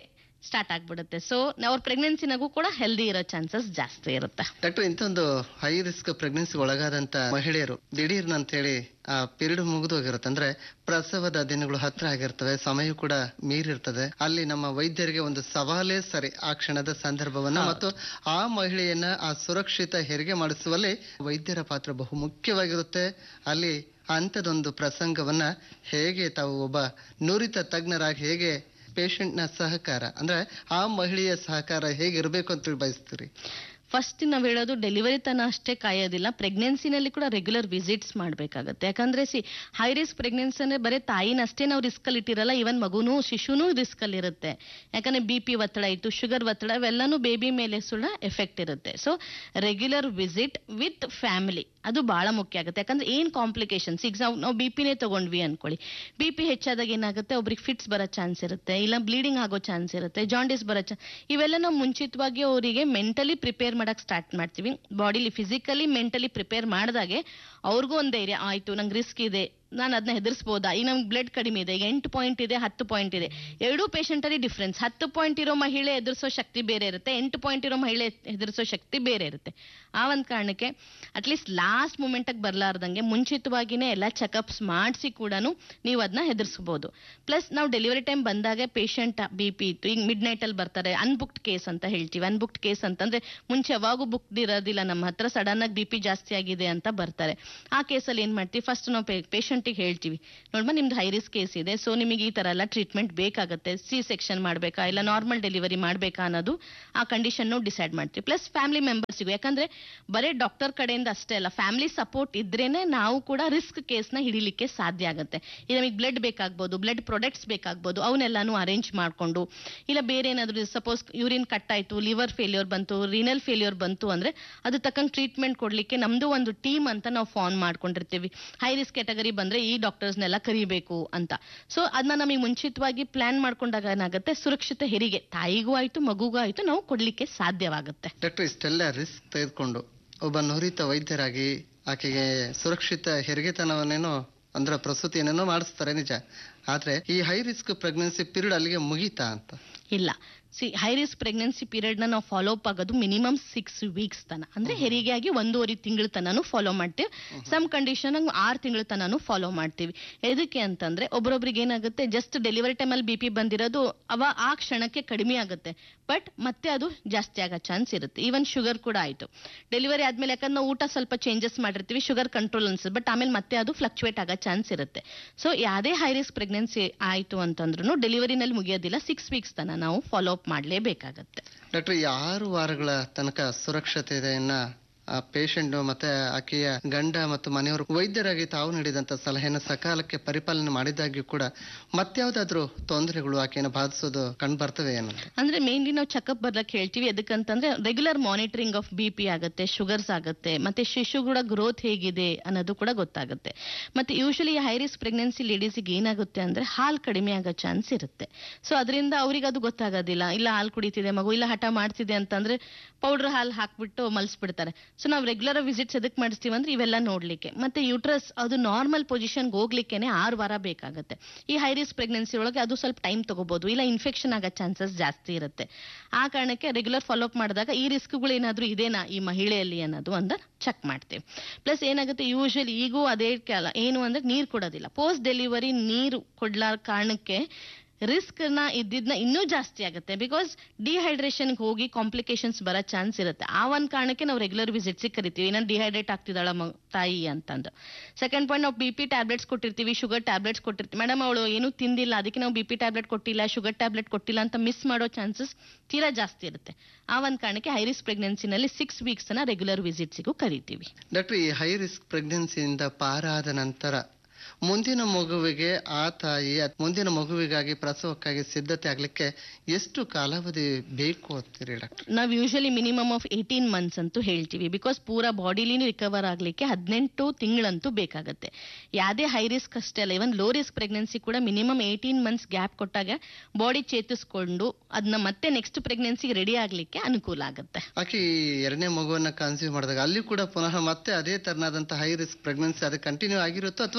ಸ್ಟಾರ್ಟ್ ಆಗ್ಬಿಡುತ್ತೆ ಸೊ ಅವ್ರ ಪ್ರೆಗ್ನೆನ್ಸಿನಾಗೂ ಕೂಡ ಹೆಲ್ದಿ ಇರೋ ಚಾನ್ಸಸ್ ಜಾಸ್ತಿ ಇರುತ್ತೆ ಡಾಕ್ಟರ್ ಇಂಥೊಂದು ಹೈ ರಿಸ್ಕ್ ಪ್ರೆಗ್ನೆನ್ಸಿ ಒಳಗಾದಂತ ಮಹಿಳೆಯರು ದಿಢೀರ್ನ ಅಂತೇಳಿ ಆ ಪೀರಿಯಡ್ ಮುಗಿದೋಗಿರುತ್ತೆ ಅಂದ್ರೆ ಪ್ರಸವದ ದಿನಗಳು ಹತ್ರ ಆಗಿರ್ತವೆ ಸಮಯ ಕೂಡ ಮೀರಿರ್ತದೆ ಅಲ್ಲಿ ನಮ್ಮ ವೈದ್ಯರಿಗೆ ಒಂದು ಸವಾಲೇ ಸರಿ ಆ ಕ್ಷಣದ ಸಂದರ್ಭವನ್ನ ಮತ್ತು ಆ ಮಹಿಳೆಯನ್ನ ಆ ಸುರಕ್ಷಿತ ಹೆರಿಗೆ ಮಾಡಿಸುವಲ್ಲಿ ವೈದ್ಯರ ಪಾತ್ರ ಬಹು ಮುಖ್ಯವಾಗಿರುತ್ತೆ ಅಲ್ಲಿ ಅಂಥದೊಂದು ಪ್ರಸಂಗವನ್ನ ಹೇಗೆ ತಾವು ಒಬ್ಬ ನುರಿತ ತಜ್ಞರಾಗಿ ಹೇಗೆ ಪೇಷಂಟ್ ನ ಸಹಕಾರ ಅಂದ್ರೆ ಆ ಮಹಿಳೆಯ ಸಹಕಾರ ಹೇಗಿರ್ಬೇಕು ಅಂತ ಬಯಸ್ತೀರಿ ಫಸ್ಟ್ ನಾವ್ ಹೇಳೋದು ಡೆಲಿವರಿ ತನ ಅಷ್ಟೇ ಕಾಯೋದಿಲ್ಲ ಪ್ರೆಗ್ನೆನ್ಸಿನಲ್ಲಿ ಕೂಡ ರೆಗ್ಯುಲರ್ ವಿಸಿಟ್ಸ್ ಮಾಡ್ಬೇಕಾಗತ್ತೆ ಯಾಕಂದ್ರೆ ಸಿ ಹೈ ರಿಸ್ಕ್ ಪ್ರೆಗ್ನೆನ್ಸಿ ಅಂದ್ರೆ ಬರೀ ತಾಯಿನಷ್ಟೇ ನಾವು ರಿಸ್ಕ್ ಅಲ್ಲಿ ಇಟ್ಟಿರಲ್ಲ ಇವನ್ ಮಗುನೂ ಶಿಶುನೂ ರಿಸ್ಕ್ ಅಲ್ಲಿ ಇರುತ್ತೆ ಯಾಕಂದ್ರೆ ಬಿ ಪಿ ಒತ್ತಡ ಇತ್ತು ಶುಗರ್ ಒತ್ತಡ ಇವೆಲ್ಲನೂ ಬೇಬಿ ಮೇಲೆ ಸುಳ್ಳ ಎಫೆಕ್ಟ್ ಇರುತ್ತೆ so regular visit with family ಅದು ಬಹಳ ಮುಖ್ಯ ಆಗುತ್ತೆ ಯಾಕಂದ್ರೆ ಏನ್ ಕಾಂಪ್ಲಿಕೇಶನ್ಸ್ ಈಗ ನಾವು ನಾವು ಬಿ ಪಿನೇ ತಗೊಂಡ್ವಿ ಅನ್ಕೊಳ್ಳಿ ಬಿ ಪಿ ಹೆಚ್ಚಾದಾಗ ಏನಾಗುತ್ತೆ ಒಬ್ರಿಗೆ ಫಿಟ್ಸ್ ಬರೋ ಚಾನ್ಸ್ ಇರುತ್ತೆ ಇಲ್ಲ ಬ್ಲೀಡಿಂಗ್ ಆಗೋ ಚಾನ್ಸ್ ಇರುತ್ತೆ ಜಾಂಡಿಸ್ ಬರೋ ಚಾನ್ಸ್ ಇವೆಲ್ಲ ನಾವು ಮುಂಚಿತವಾಗಿ ಅವರಿಗೆ ಮೆಂಟಲಿ ಪ್ರಿಪೇರ್ ಮಾಡಕ್ ಸ್ಟಾರ್ಟ್ ಮಾಡ್ತೀವಿ ಬಾಡಿಲಿ ಫಿಸಿಕಲಿ ಮೆಂಟಲಿ ಪ್ರಿಪೇರ್ ಮಾಡಿದಾಗೆ ಅವ್ರಿಗೂ ಒಂದು ಧೈರ್ಯ ಆಯ್ತು ನಂಗೆ ರಿಸ್ಕ್ ಇದೆ ನಾನು ಅದನ್ನ ಹೆದರ್ಸ್ಬೋದಾ ಈಗ ನಮ್ಗೆ ಬ್ಲಡ್ ಕಡಿಮೆ ಇದೆ ಈಗ ಎಂಟು ಪಾಯಿಂಟ್ ಇದೆ ಹತ್ತು ಪಾಯಿಂಟ್ ಇದೆ ಎರಡೂ ಪೇಷಂಟ್ ಅಲ್ಲಿ ಡಿಫ್ರೆನ್ಸ್ ಹತ್ತು ಪಾಯಿಂಟ್ ಇರೋ ಮಹಿಳೆ ಎದುರಿಸೋ ಶಕ್ತಿ ಬೇರೆ ಇರುತ್ತೆ ಎಂಟು ಪಾಯಿಂಟ್ ಇರೋ ಮಹಿಳೆ ಎದುರಿಸೋ ಶಕ್ತಿ ಬೇರೆ ಇರುತ್ತೆ ಆ ಒಂದು ಕಾರಣಕ್ಕೆ ಅಟ್ಲೀಸ್ಟ್ ಲಾಸ್ಟ್ ಮೂಮೆಂಟ್ ಬರ್ಲಾರ್ದಂಗೆ ಮುಂಚಿತವಾಗಿನೇ ಎಲ್ಲ ಚೆಕಪ್ಸ್ ಮಾಡಿಸಿ ಕೂಡ ನೀವು ಅದನ್ನ ಹೆದರ್ಸ್ಬೋದು ಪ್ಲಸ್ ನಾವು ಡೆಲಿವರಿ ಟೈಮ್ ಬಂದಾಗ ಪೇಷಂಟ್ ಬಿ ಪಿ ಇತ್ತು ಈಗ ಮಿಡ್ ನೈಟ್ ಅಲ್ಲಿ ಬರ್ತಾರೆ ಅನ್ಬುಕ್ಡ್ ಕೇಸ್ ಅಂತ ಹೇಳ್ತೀವಿ ಅನ್ಬುಕ್ಡ್ ಕೇಸ್ ಅಂತಂದ್ರೆ ಮುಂಚೆ ಯಾವಾಗೂ ಬುಕ್ಡ್ ಇರೋದಿಲ್ಲ ನಮ್ಮ ಹತ್ರ ಸಡನ್ ಆಗಿ ಬಿ ಪಿ ಜಾಸ್ತಿ ಆಗಿದೆ ಅಂತ ಬರ್ತಾರೆ ಆ ಕೇಸಲ್ಲಿ ಏನ್ ಮಾಡ್ತೀವಿ ಫಸ್ಟ್ ನಾವು ಪೇಷಂಟಿಗೆ ಹೇಳ್ತೀವಿ ನೋಡ್ಮ ನಿಮ್ದು ಹೈ ರಿಸ್ಕ್ ಕೇಸ್ ಇದೆ ಸೊ ನಿಮಗೆ ಈ ತರ ಎಲ್ಲ ಟ್ರೀಟ್ಮೆಂಟ್ ಬೇಕಾಗುತ್ತೆ ಸಿ ಸೆಕ್ಷನ್ ಮಾಡ್ಬೇಕಾ ಇಲ್ಲ ನಾರ್ಮಲ್ ಡೆಲಿವರಿ ಮಾಡ್ಬೇಕಾ ಅನ್ನೋದು ಆ ಕಂಡೀಷನ್ ಡಿಸೈಡ್ ಮಾಡ್ತೀವಿ ಪ್ಲಸ್ ಫ್ಯಾಮಿಲಿ ಮೆಂಬರ್ಸಿಗೂ ಯಾಕಂದ್ರೆ ಬರೀ ಡಾಕ್ಟರ್ ಕಡೆಯಿಂದ ಅಷ್ಟೇ ಅಲ್ಲ ಫ್ಯಾಮಿಲಿ ಸಪೋರ್ಟ್ ಇದ್ರೇನೆ ನಾವು ಕೂಡ ರಿಸ್ಕ್ ಕೇಸ್ನ ಹಿಡಿಲಿಕ್ಕೆ ಸಾಧ್ಯ ಆಗುತ್ತೆ ಈಗ ನಮಗೆ ಬ್ಲಡ್ ಬೇಕಾಗ್ಬೋದು ಬ್ಲಡ್ ಪ್ರೊಡಕ್ಟ್ಸ್ ಬೇಕಾಗ್ಬೋದು ಅವನ್ನೆಲ್ಲಾನು ಅರೇಂಜ್ ಮಾಡ್ಕೊಂಡು ಇಲ್ಲ ಬೇರೆ ಏನಾದ್ರು ಸಪೋಸ್ ಯೂರಿನ್ ಕಟ್ ಆಯ್ತು ಲಿವರ್ ಫೇಲ್ಯೂರ್ ಬಂತು ರೀನಲ್ ಫೇಲ್ಯೂರ್ ಬಂತು ಅಂದ್ರೆ ಅದು ತಕ್ಕಂಗೆ ಟ್ರೀಟ್ಮೆಂಟ್ ಕೊಡ್ಲಿಕ್ಕೆ ನಮ್ದು ಒಂದು ಟೀಮ್ ಅಂತ ನಾವು ಫಾರ್ಮ್ ಮಾಡ್ಕೊಂಡಿರ್ತೀವಿ ಹೈ ರಿಸ್ಕ್ ಕ್ಯಾಟಗರಿ ಬಂದ್ರೆ ಈ ಡಾಕ್ಟರ್ಸ್ನೆಲ್ಲ ಕರಿಬೇಕು ಅಂತ ಸೊ ಅದನ್ನ ನಮಗೆ ಮುಂಚಿತವಾಗಿ ಪ್ಲಾನ್ ಮಾಡ್ಕೊಂಡಾಗ ಏನಾಗುತ್ತೆ ಸುರಕ್ಷಿತ ಹೆರಿಗೆ ತಾಯಿಗೂ ಆಯ್ತು ಮಗುಗೂ ಆಯ್ತು ನಾವು ಕೊಡ್ಲಿಕ್ಕೆ ಸಾಧ್ಯವಾಗುತ್ತೆ ಡಾಕ್ಟರ್ ಇಷ್ಟೆಲ್ಲ ರಿಸ್ಕ್ ತೆಗೆದುಕೊಂಡು ಒಬ್ಬ ನುರಿತ ವೈದ್ಯರಾಗಿ ಆಕೆಗೆ ಸುರಕ್ಷಿತ ಹೆರಿಗೆತನವನ್ನೇನೋ ಅಂದ್ರೆ ಪ್ರಸೂತಿಯನ್ನೇನೋ ಮಾಡಿಸ್ತಾರೆ ನಿಜ ಆದ್ರೆ ಈ ಹೈ ರಿಸ್ಕ್ ಪ್ರೆಗ್ನೆನ್ಸಿ ಪೀರಿಯಡ್ ಅಲ್ಲಿಗೆ ಮುಗೀತಾ ಅಂತ ಇಲ್ಲ see high risk pregnancy period ನ ನಾವು ಫಾಲೋ ಅಪ್ ಆಗೋದು ಮಿನಿಮಮ್ ಸಿಕ್ಸ್ ವೀಕ್ಸ್ ತನ ಅಂದ್ರೆ ಹೆರಿಗೆ ಆಗಿ ಒಂದೂವರೆ ತಿಂಗಳ ತನನು ಫಾಲೋ ಮಾಡ್ತೀವಿ ಸಮ್ ಕಂಡೀಷನ್ ಆರು ತಿಂಗಳ ತನನು ಫಾಲೋ ಮಾಡ್ತೀವಿ ಎದಕ್ಕೆ ಅಂತಂದ್ರೆ ಒಬ್ರೊಬ್ರಿಗೆ ಏನಾಗುತ್ತೆ ಜಸ್ಟ್ ಡೆಲಿವರಿ ಟೈಮ್ ಅಲ್ಲಿ ಬಿ ಪಿ ಬಂದಿರೋದು ಅವ ಆ ಕ್ಷಣಕ್ಕೆ ಕಡಿಮೆ ಆಗುತ್ತೆ ಬಟ್ ಮತ್ತೆ ಅದು ಜಾಸ್ತಿ ಆಗೋ ಚಾನ್ಸ್ ಇರುತ್ತೆ ಈವನ್ ಶುಗರ್ ಕೂಡ ಆಯ್ತು ಡೆಲಿವರಿ ಆದ್ಮೇಲೆ ಯಾಕಂದ್ರೆ ನಾವು ಊಟ ಸ್ವಲ್ಪ ಚೇಂಜಸ್ ಮಾಡಿರ್ತೀವಿ ಶುಗರ್ ಕಂಟ್ರೋಲ್ ಅನ್ಸುತ್ತೆ ಬಟ್ ಆಮೇಲೆ ಮತ್ತೆ ಅದು ಫ್ಲಕ್ಚುಯೇಟ್ ಆಗೋ ಚಾನ್ಸ್ ಇರುತ್ತೆ ಸೊ ಯಾವುದೇ ಹೈ ರಿಸ್ಕ್ ಪ್ರೆಗ್ನೆನ್ಸಿ ಆಯ್ತು ಅಂತಂದ್ರೂ ಡೆಲಿವರಿನಲ್ಲಿ ಮುಗಿಯೋದಿಲ್ಲ ಸಿಕ್ಸ್ ವೀಕ್ಸ್ ತನ ನಾವು ಫಾಲೋ ಅಪ್ ಮಾಡಲೇಬೇಕಾಗತ್ತೆ ಡಾಕ್ಟರ್ ಈ ಆರು ವಾರಗಳ ತನಕ ಸುರಕ್ಷತೆಯನ್ನ ಆ ಪೇಷಂಟ್ ಮತ್ತೆ ಆಕೆಯ ಗಂಡ ಮತ್ತು ಮನೆಯವರು ವೈದ್ಯರಾಗಿ ತಾವು ನೀಡಿದಂತ ಸಲಹೆಯನ್ನು ಸಕಾಲಕ್ಕೆ ಪರಿಪಾಲನೆ ಮಾಡಿದಾಗ್ಯೂ ಕೂಡ ಮತ್ಯಾವ್ದಾದ್ರು ತೊಂದರೆಗಳು ಆಕೆಯನ್ನು ಬಾಧಿಸೋದು ಕಂಡು ಬರ್ತವೆ ಏನಂತ ಅಂದ್ರೆ ಮೇನ್ಲಿ ನಾವು ಚೆಕಪ್ ಬರ್ಲಕ್ ಹೇಳ್ತೀವಿ ಎದಕ್ಕಂತಂದ್ರೆ regular monitoring of B P ಆಗುತ್ತೆ ಶುಗರ್ಸ್ ಆಗುತ್ತೆ ಮತ್ತೆ ಶಿಶುಗಳ ಗ್ರೋತ್ ಹೇಗಿದೆ ಅನ್ನೋದು ಕೂಡ ಗೊತ್ತಾಗುತ್ತೆ ಮತ್ತೆ ಯೂಶಲಿ ಹೈ ರಿಸ್ಕ್ ಪ್ರೆಗ್ನೆನ್ಸಿ ಲೇಡೀಸಿಗೆ ಏನಾಗುತ್ತೆ ಅಂದ್ರೆ ಹಾಲು ಕಡಿಮೆ ಆಗೋ ಚಾನ್ಸ್ ಇರುತ್ತೆ ಸೊ ಅದರಿಂದ ಅವ್ರಿಗೆ ಅದು ಗೊತ್ತಾಗೋದಿಲ್ಲ ಇಲ್ಲ ಹಾಲು ಕುಡಿತಿದೆ ಮಗು ಇಲ್ಲ ಹಠ ಮಾಡ್ತಿದೆ ಅಂತಂದ್ರೆ ಪೌಡರ್ ಹಾಲು ಹಾಕ್ಬಿಟ್ಟು ಮಲ್ಸ್ಬಿಡ್ತಾರೆ ಸೊ ನಾವು ರೆಗ್ಯುಲರ್ ವಿಸಿಟ್ಸ್ ಎದಕ್ ಮಾಡಿಸ್ತೀವಿ ಅಂದ್ರೆ ಇವೆಲ್ಲ ನೋಡ್ಲಿಕ್ಕೆ ಮತ್ತೆ ಯೂಟ್ರಸ್ ಅದು ನಾರ್ಮಲ್ ಪೊಸಿಷನ್ಗೆ ಹೋಗ್ಲಿಕ್ಕೆನೆ ಆರು ವಾರ ಬೇಕಾಗುತ್ತೆ ಈ ಹೈ ರಿಸ್ಕ್ ಪ್ರೆಗ್ನೆನ್ಸಿ ಒಳಗೆ ಅದು ಸ್ವಲ್ಪ ಟೈಮ್ ತಗೋಬಹುದು ಇಲ್ಲ ಇನ್ಫೆಕ್ಷನ್ ಆಗೋ ಚಾನ್ಸಸ್ ಜಾಸ್ತಿ ಇರುತ್ತೆ ಆ ಕಾರಣಕ್ಕೆ ರೆಗ್ಯುಲರ್ ಫಾಲೋ ಅಪ್ ಮಾಡಿದಾಗ ಈ ರಿಸ್ಕ್ಗಳು ಏನಾದ್ರೂ ಇದೇನಾ ಈ ಮಹಿಳೆಯಲ್ಲಿ ಅನ್ನೋದು ಅಂತ ಚೆಕ್ ಮಾಡ್ತೀವಿ ಪ್ಲಸ್ ಏನಾಗುತ್ತೆ ಯೂಶಲಿ ಈಗೂ ಅದೇ ಕಾಲ ಏನು ಅಂದ್ರೆ ನೀರು ಕೊಡೋದಿಲ್ಲ ಪೋಸ್ಟ್ ಡೆಲಿವರಿ ನೀರು ಕೊಡ್ಲಾರ ಕಾರಣಕ್ಕೆ ರಿಸ್ಕ್ ನ ಇದ್ದಿದ್ನ ಇನ್ನೂ ಜಾಸ್ತಿ ಆಗುತ್ತೆ ಬಿಕಾಸ್ ಡಿಹೈಡ್ರೇಷನ್ ಹೋಗಿ ಕಾಂಪ್ಲಿಕೇಶನ್ಸ್ ಬರೋ ಚಾನ್ಸ್ ಇರುತ್ತೆ ಆ ಒಂದ್ ಕಾರಣಕ್ಕೆ ನಾವು ರೆಗ್ಯುಲರ್ ವಿಸಿಟ್ಸ್ ಕರಿತೀವಿ ನಾನು ಡಿಹೈಡ್ರೇಟ್ ಆಗ್ತಿದ್ದಾಳ ತಾಯಿ ಅಂತಂದು ಸೆಕೆಂಡ್ ಪಾಯಿಂಟ್ ನಾವು ಬಿ ಪಿ ಟ್ಯಾಬ್ಲೆಟ್ಸ್ ಕೊಟ್ಟಿರ್ತೀವಿ ಶುಗರ್ ಟ್ಯಾಬ್ಲೆಟ್ಸ್ ಕೊಟ್ಟಿರ್ತೀವಿ ಮೇಡಮ್ ಅವಳು ಏನು ತಿಂದಿಲ್ಲ ಅದಕ್ಕೆ ನಾವು ಬಿ ಪಿ ಟ್ಯಾಬ್ಲೆಟ್ ಕೊಟ್ಟಿಲ್ಲ ಶುಗರ್ ಟ್ಯಾಬ್ಲೆಟ್ ಕೊಟ್ಟಿಲ್ಲ ಅಂತ ಮಿಸ್ ಮಾಡೋ ಚಾನ್ಸಸ್ ತೀರಾ ಜಾಸ್ತಿ ಇರುತ್ತೆ ಆ ಒಂದ್ ಕಾರಣಕ್ಕೆ ಹೈ ರಿಸ್ಕ್ ಪ್ರೆಗ್ನೆನ್ಸಿನಲ್ಲಿ ಸಿಕ್ಸ್ ವೀಕ್ಸ್ ನ ರೆಗ್ಯುಲರ್ ವಿಸಿಟ್ಸಿಗೂ ಕರಿತೀವಿ ಡಾಕ್ಟರ್ ಈ ಹೈ ರಿಸ್ಕ್ ಪ್ರೆಗ್ನೆನ್ಸಿಯಿಂದ ಪಾರಾದ ನಂತರ ಮುಂದಿನ ಮಗುವಿಗೆ ಆ ತಾಯಿ ಅತ್- ಮುಂದಿನ ಮಗುವಿಗಾಗಿ ಪ್ರಸವಕ್ಕಾಗಿ ಸಿದ್ಧತೆ ಆಗ್ಲಿಕ್ಕೆ ಎಷ್ಟು ಕಾಲಾವಧಿ ಬೇಕು ಅಂತೀರಿ ಡಾಕ್ಟರ್ ನಾವು usually minimum of eighteen months ಅಂತೂ ಹೇಳ್ತೀವಿ ಬಿಕಾಸ್ ಪೂರಾ ಬಾಡಿಲಿ ರಿಕವರ್ ಆಗ್ಲಿಕ್ಕೆ ಹದಿನೆಂಟು ತಿಂಗಳಂತೂ ಬೇಕಾಗುತ್ತೆ ಯಾವುದೇ ಹೈ ರಿಸ್ಕ್ ಅಷ್ಟೇ ಅಲ್ಲ ಇವನ್ ಲೋ ರಿಸ್ಕ್ ಪ್ರೆಗ್ನೆನ್ಸಿ ಕೂಡ ಮಿನಿಮಮ್ ಏಯ್ಟೀನ್ ಮಂತ್ಸ್ ಗ್ಯಾಪ್ ಕೊಟ್ಟಾಗ ಬಾಡಿ ಚೇತರಿಸ್ಕೊಂಡು ಅದನ್ನ ಮತ್ತೆ ನೆಕ್ಸ್ಟ್ ಪ್ರೆಗ್ನೆನ್ಸಿಗೆ ರೆಡಿ ಆಗ್ಲಿಕ್ಕೆ ಅನುಕೂಲ ಆಗುತ್ತೆ ಆಕೆ ಈ ಎರಡನೇ ಮಗುವನ್ನ ಕನ್ಸೀವ್ ಮಾಡಿದಾಗ ಅಲ್ಲಿ ಕೂಡ ಪುನಃ ಮತ್ತೆ ಅದೇ ತರನಾದಂತ ಹೈ ರಿಸ್ಕ್ ಪ್ರೆಗ್ನೆನ್ಸಿ ಅದು ಕಂಟಿನ್ಯೂ ಆಗಿರುತ್ತೋ ಅಥವಾ